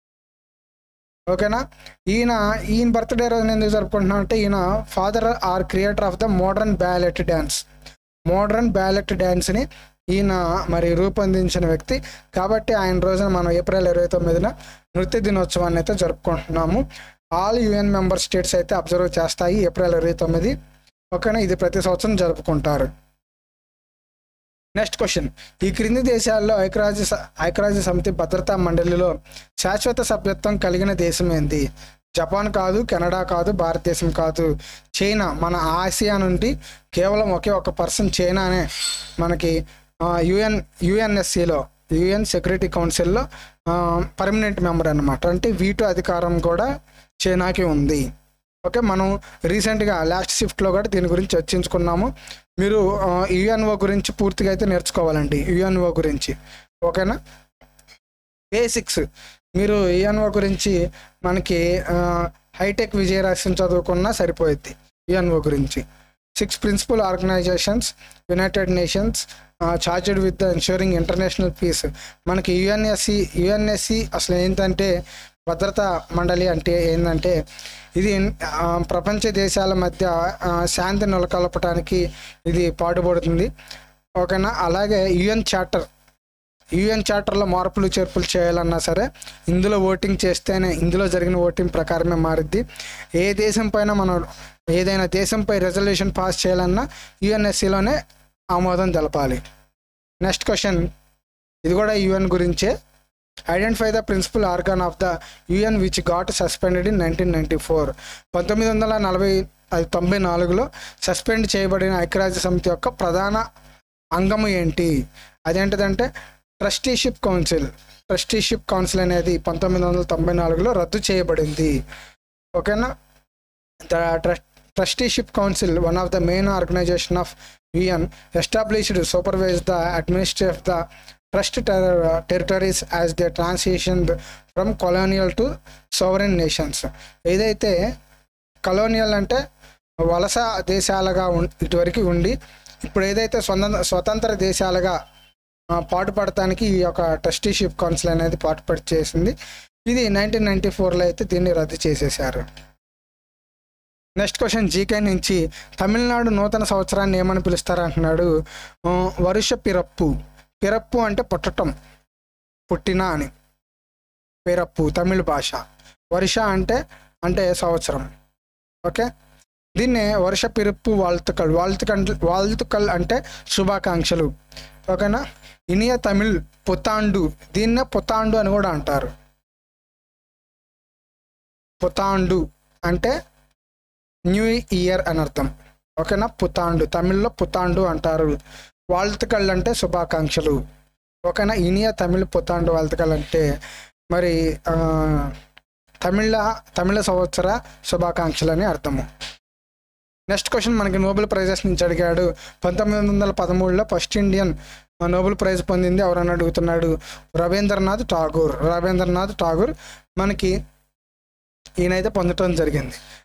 A: ఓకేనా ఈయన ఈయన బర్త్డే రోజున ఎందుకు జరుపుకుంటున్నాం అంటే ఈయన father or creator of the modern ballet dance modern ballet డ్యాన్స్ని ఈయన మరి రూపొందించిన వ్యక్తి కాబట్టి ఆయన రోజున మనం ఏప్రిల్ ఇరవై తొమ్మిదిన నృత్య దినోత్సవాన్ని అయితే జరుపుకుంటున్నాము ఆల్ యుఎన్ మెంబర్ స్టేట్స్ అయితే అబ్జర్వ్ చేస్తాయి ఏప్రిల్ ఇరవై తొమ్మిది ఓకేనా ఇది ప్రతి సంవత్సరం జరుపుకుంటారు నెక్స్ట్ క్వశ్చన్ ఈ క్రింది దేశాల్లో ఐక్యరాజ్య స- ఐక్యరాజ్య సమితి భద్రతా మండలిలో శాశ్వత సభ్యత్వం కలిగిన దేశం ఏంది జపాన్ కాదు కెనడా కాదు భారతదేశం కాదు చైనా మన ఆసియా నుండి కేవలం ఒకే ఒక పర్సన్ చైనానే మనకి యుఎన్ యుఎన్ఎస్సిలో యుఎన్ సెక్యూరిటీ కౌన్సిల్లో పర్మనెంట్ మెంబర్ అనమాట అంటే వీటో అధికారం కూడా చైనాకి ఉంది ఓకే మనం రీసెంట్గా లాస్ట్ షిఫ్ట్లో కూడా దీని గురించి చర్చించుకున్నాము మీరు యుఎన్ఓ గురించి పూర్తిగా అయితే నేర్చుకోవాలండి యుఎన్ఓ గురించి ఓకేనా బేసిక్స్ మీరు యుఎన్ఓ గురించి మనకి హైటెక్ విజయరాశ్యం చదువుకున్నా సరిపోయిద్ది యుఎన్ఓ గురించి six principal organizations United Nations charged with the ensuring international peace మనకి యుఎన్ఎస్సి యుఎన్ఎస్సి అసలు ఏంటంటే భద్రతా మండలి అంటే ఏంటంటే ఇది ఆ, ప్రపంచ దేశాల మధ్య ఆ, శాంతి నెలకొల్పడానికి ఇది పాటుపడుతుంది ఓకేనా అలాగే యుఎన్ చార్టర్ యుఎన్ చార్టర్లో మార్పులు చేర్పులు చేయాలన్నా సరే ఇందులో ఓటింగ్ చేస్తేనే ఇందులో జరిగిన ఓటింగ్ ప్రకారమే మారిద్ది ఏ దేశం పైన మనం ఏదైనా దేశంపై రెజల్యూషన్ పాస్ చేయాలన్నా యుఎన్ఎస్సిలోనే ఆమోదం తెలపాలి నెక్స్ట్ క్వశ్చన్ ఇది కూడా యుఎన్ గురించే identify the principal organ of the UN which got suspended in nineteen ninety four పంతొమ్మిది వందల నలభై అది తొంభై నాలుగులో సస్పెండ్ చేయబడిన ఐక్యరాజ్య సమితి యొక్క ప్రధాన అంగము ఏంటి అదేంటిదంటే ట్రస్టీషిప్ కౌన్సిల్ ట్రస్టీషిప్ కౌన్సిల్ అనేది పంతొమ్మిది వందల తొంభై నాలుగులో రద్దు చేయబడింది ఓకేనా the trusteeship council one of the main organization of UN established supervise the administrate the trust territories as the transition from colonial to sovereign nations ఏదైతే కలోనియల్ అంటే వలస దేశాలుగా ఉం ఇటువరకు ఉండి ఇప్పుడు ఏదైతే స్వతంత్ర స్వతంత్ర దేశాలుగా ఆ, పాటుపడటానికి ఈ యొక్క ట్రస్టీషిప్ కౌన్సిల్ అనేది పాటుపడి చేసింది ఇది నైన్టీన్ నైన్టీ ఫోర్లో అయితే దీన్ని రద్దు చేసేశారు నెక్స్ట్ క్వశ్చన్ జీకే నుంచి తమిళనాడు నూతన సంవత్సరాన్ని ఏమని పిలుస్తారు అంటున్నాడు ఆ, వరుష పిరప్పు పిరప్పు అంటే పుట్టటం పుట్టిన అని పిరప్పు తమిళ భాష వర్ష అంటే అంటే సంవత్సరం ఓకే దీన్నే వర్ష పిరప్పు వాళ్తుకల్ వాళ్తుకల్ వాళ్తుకల్ అంటే శుభాకాంక్షలు ఓకేనా ఇనియ తమిళ్ పుతాండు దీన్నే పుతాండు అని కూడా అంటారు పుతాండు అంటే న్యూ ఇయర్ అని అర్థం ఓకేనా పుతాండు తమిళ్లో పుతాండు అంటారు వాళ్తుకల్ అంటే శుభాకాంక్షలు ఓకేనా ఇనియ తమిళ్ పుతాండు వాళ్తుకల్ అంటే మరి ఆ, తమిళ తమిళ సంవత్సర శుభాకాంక్షలు అని అర్థము నెక్స్ట్ క్వశ్చన్ మనకి నోబెల్ ప్రైజెస్ నుంచి అడిగాడు పంతొమ్మిది వందల పదమూడులో ఫస్ట్ ఇండియన్ నోబెల్ ప్రైజ్ పొందింది ఎవరని అడుగుతున్నాడు రవీంద్రనాథ్ ఠాగూర్ రవీంద్రనాథ్ ఠాగూర్ మనకి ఈయనైతే పొందటం జరిగింది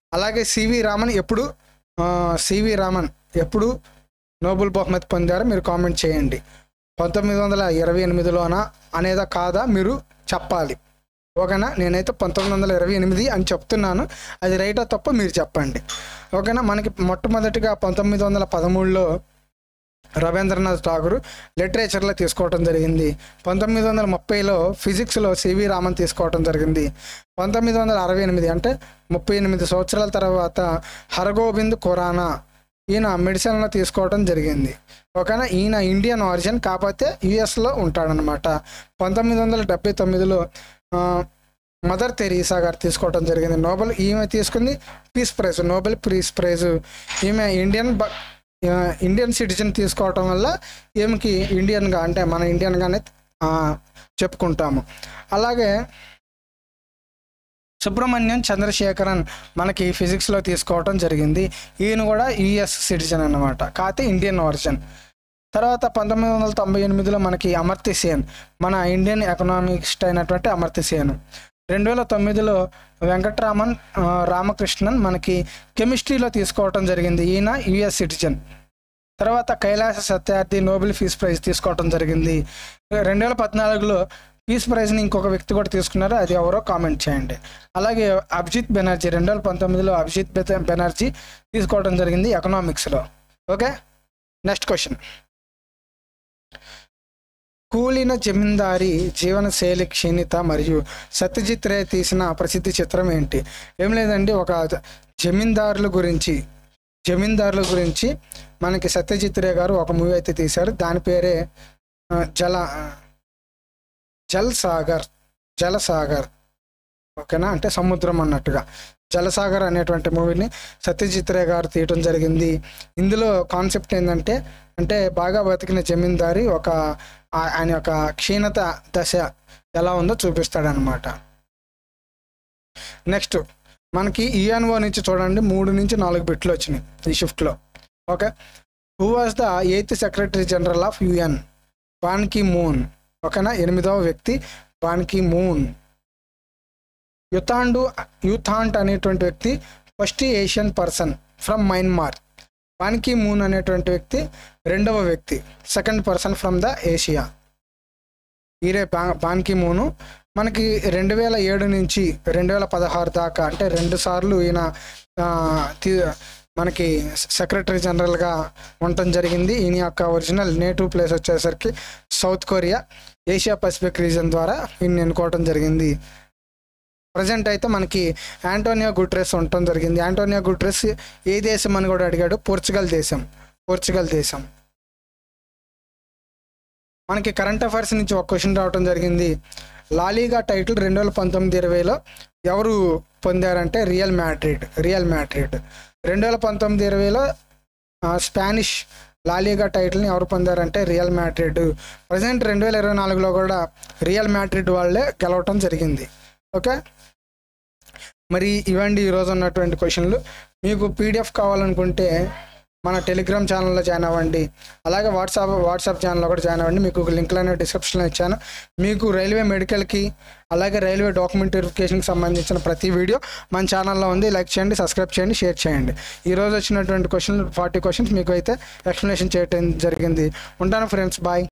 A: అలాగే సివి రామన్ ఎప్పుడు సివి రామన్ ఎప్పుడు నోబెల్ బహుమతి పొందారో మీరు కామెంట్ చేయండి పంతొమ్మిది వందల ఇరవై ఎనిమిదిలోనా అనేదా కాదా మీరు చెప్పాలి ఓకేనా నేనైతే పంతొమ్మిది వందల ఇరవై ఎనిమిది అని చెప్తున్నాను అది రైటా తప్ప మీరు చెప్పండి ఓకేనా మనకి మొట్టమొదటిగా పంతొమ్మిది వందల పదమూడులో రవీంద్రనాథ్ ఠాగూర్ లిటరేచర్లో తీసుకోవడం జరిగింది పంతొమ్మిది వందల ముప్పైలో ఫిజిక్స్లో సివి రామన్ తీసుకోవడం జరిగింది పంతొమ్మిది వందల అరవై ఎనిమిది అంటే ముప్పై ఎనిమిది సంవత్సరాల తర్వాత హరగోబింద్ ఖురానా ఈయన మెడిసిన్లో తీసుకోవడం జరిగింది ఓకేనా ఈయన ఇండియన్ ఆరిజిన్ కాకపోతే యుఎస్లో ఉంటాడనమాట పంతొమ్మిది వందల డెబ్బై తొమ్మిదిలో ఆ, మదర్ తెరీసా గారు తీసుకోవడం జరిగింది నోబెల్ ఈమె తీసుకుంది peace prize Nobel peace prize ఈమె ఇండియన్ బ- ఆ, ఇండియన్ సిటిజన్ తీసుకోవటం వల్ల ఈమెకి ఇండియన్గా అంటే మన ఇండియన్గానే ఆ, చెప్పుకుంటాము అలాగే సుబ్రహ్మణ్యం చంద్రశేఖరన్ మనకి ఫిజిక్స్లో తీసుకోవటం జరిగింది ఈయన కూడా యుఎస్ సిటిజన్ అన్నమాట కాకపోతే ఇండియన్ వర్జన్ తర్వాత పంతొమ్మిది వందల తొంభై ఎనిమిదిలో మనకి అమర్త్య సేన్ మన ఇండియన్ ఎకనామిక్స్ట్ అయినటువంటి అమర్త్య సేన్ రెండు వేల తొమ్మిదిలో వెంకట్రామన్ ఆ, రామకృష్ణన్ మనకి కెమిస్ట్రీలో తీసుకోవటం జరిగింది ఈయన యుఎస్ సిటిజన్ తర్వాత Kailash Satyarthi Nobel peace prize తీసుకోవటం జరిగింది రెండు వేల పద్నాలుగులో పీస్ ప్రైజ్ని ఇంకొక వ్యక్తి కూడా తీసుకున్నారు అది ఎవరో కామెంట్ చేయండి అలాగే అభిజిత్ బెనర్జీ రెండు వేల పంతొమ్మిదిలో అభిజిత్ బెత- బెనర్జీ తీసుకోవడం జరిగింది ఎకనామిక్స్లో ఓకే నెక్స్ట్ క్వశ్చన్ కూలిన జమీందారి జీవనశైలి క్షీణిత మరియు సత్యజిత్ రే తీసిన ప్రసిద్ధి చిత్రం ఏంటి ఏం లేదండి ఒక జమీందారుల గురించి జమీందారుల గురించి మనకి సత్యజిత్ రే గారు ఒక మూవీ అయితే తీశారు దాని పేరే ఆ, జల జల్ సాగర్ జలసాగర్ ఓకేనా అంటే సముద్రం అన్నట్టుగా జలసాగర్ అనేటువంటి మూవీని సత్యజిత్ రే గారు తీయటం జరిగింది ఇందులో కాన్సెప్ట్ ఏంటంటే అంటే బాగా బతికిన జమీందారి ఒక ఆ- ఆయన యొక్క క్షీణత దశ ఎలా ఉందో చూపిస్తాడనమాట నెక్స్ట్ మనకి ఈఎన్ఓ నుంచి చూడండి మూడు నుంచి నాలుగు బిట్లు వచ్చినాయి ఈ షిఫ్ట్లో okay who was the eighth secretary general of UN Ban Ki Moon ఓకేనా ఎనిమిదవ వ్యక్తి బాన్ కి మూన్ యుతాండు యూథాంట్ అనేటువంటి వ్యక్తి first Asian person from Myanmar Ban Ki Moon అనేటువంటి వ్యక్తి రెండవ వ్యక్తి second person from the Asia ఈరే బా బాన్ కి మూను మనకి రెండు వేల ఏడు నుంచి రెండు వేల పదహారు దాకా అంటే రెండు సార్లు ఈయన ఆ, తీ- మనకి సెక్రటరీ జనరల్గా ఉండటం జరిగింది ఈయన యొక్క ఒరిజినల్ నేటివ్ ప్లేస్ వచ్చేసరికి South Korea Asia Pacific region ద్వారా ఈయన ఎన్నుకోవడం జరిగింది ప్రజెంట్ అయితే మనకి యాంటోనియో గుట్రెస్ ఉండటం జరిగింది యాంటోనియో గుట్రెస్ ఏ దేశం అని కూడా అడిగాడు పోర్చుగల్ దేశం పోర్చుగల్ దేశం మనకి కరెంట్ అఫైర్స్ నుంచి ఒక క్వశ్చన్ రావడం జరిగింది లాలీగా టైటిల్ రెండు వేల పంతొమ్మిది ఇరవైలో ఎవరు పొందారంటే రియల్ మ్యాడ్రిడ్ రియల్ మ్యాడ్రిడ్ రెండు వేల పంతొమ్మిది ఇరవైలో ఆ, స్పానిష్ లాలీగా టైటిల్ని ఎవరు పొందారంటే రియల్ మ్యాడ్రిడ్ ప్రజెంట్ రెండు వేల ఇరవై నాలుగులో కూడా రియల్ మ్యాడ్రిడ్ వాళ్ళే గెలవటం జరిగింది ఓకే మరి ఇవండి ఈరోజు ఉన్నటువంటి క్వశ్చన్లు మీకు పీడిఎఫ్ కావాలనుకుంటే మన టెలిగ్రామ్ ఛానల్లో జాయిన్ అవ్వండి అలాగే వాట్సాప్ వాట్సాప్ ఛానల్లో కూడా జాయిన్ అవ్వండి మీకు లింక్లు అనేవి డిస్క్రిప్షన్లో ఇచ్చాను మీకు రైల్వే మెడికల్కి అలాగే రైల్వే డాక్యుమెంట్ వెరిఫికేషన్కి సంబంధించిన ప్రతి వీడియో మన ఛానల్లో ఉంది లైక్ చేయండి సబ్స్క్రైబ్ చేయండి షేర్ చేయండి ఈ రోజు వచ్చినటువంటి క్వశ్చన్ ఫార్టీ క్వశ్చన్స్ మీకు అయితే ఎక్స్ప్లెనేషన్ చేయడం జరిగింది ఉంటాను ఫ్రెండ్స్ బాయ్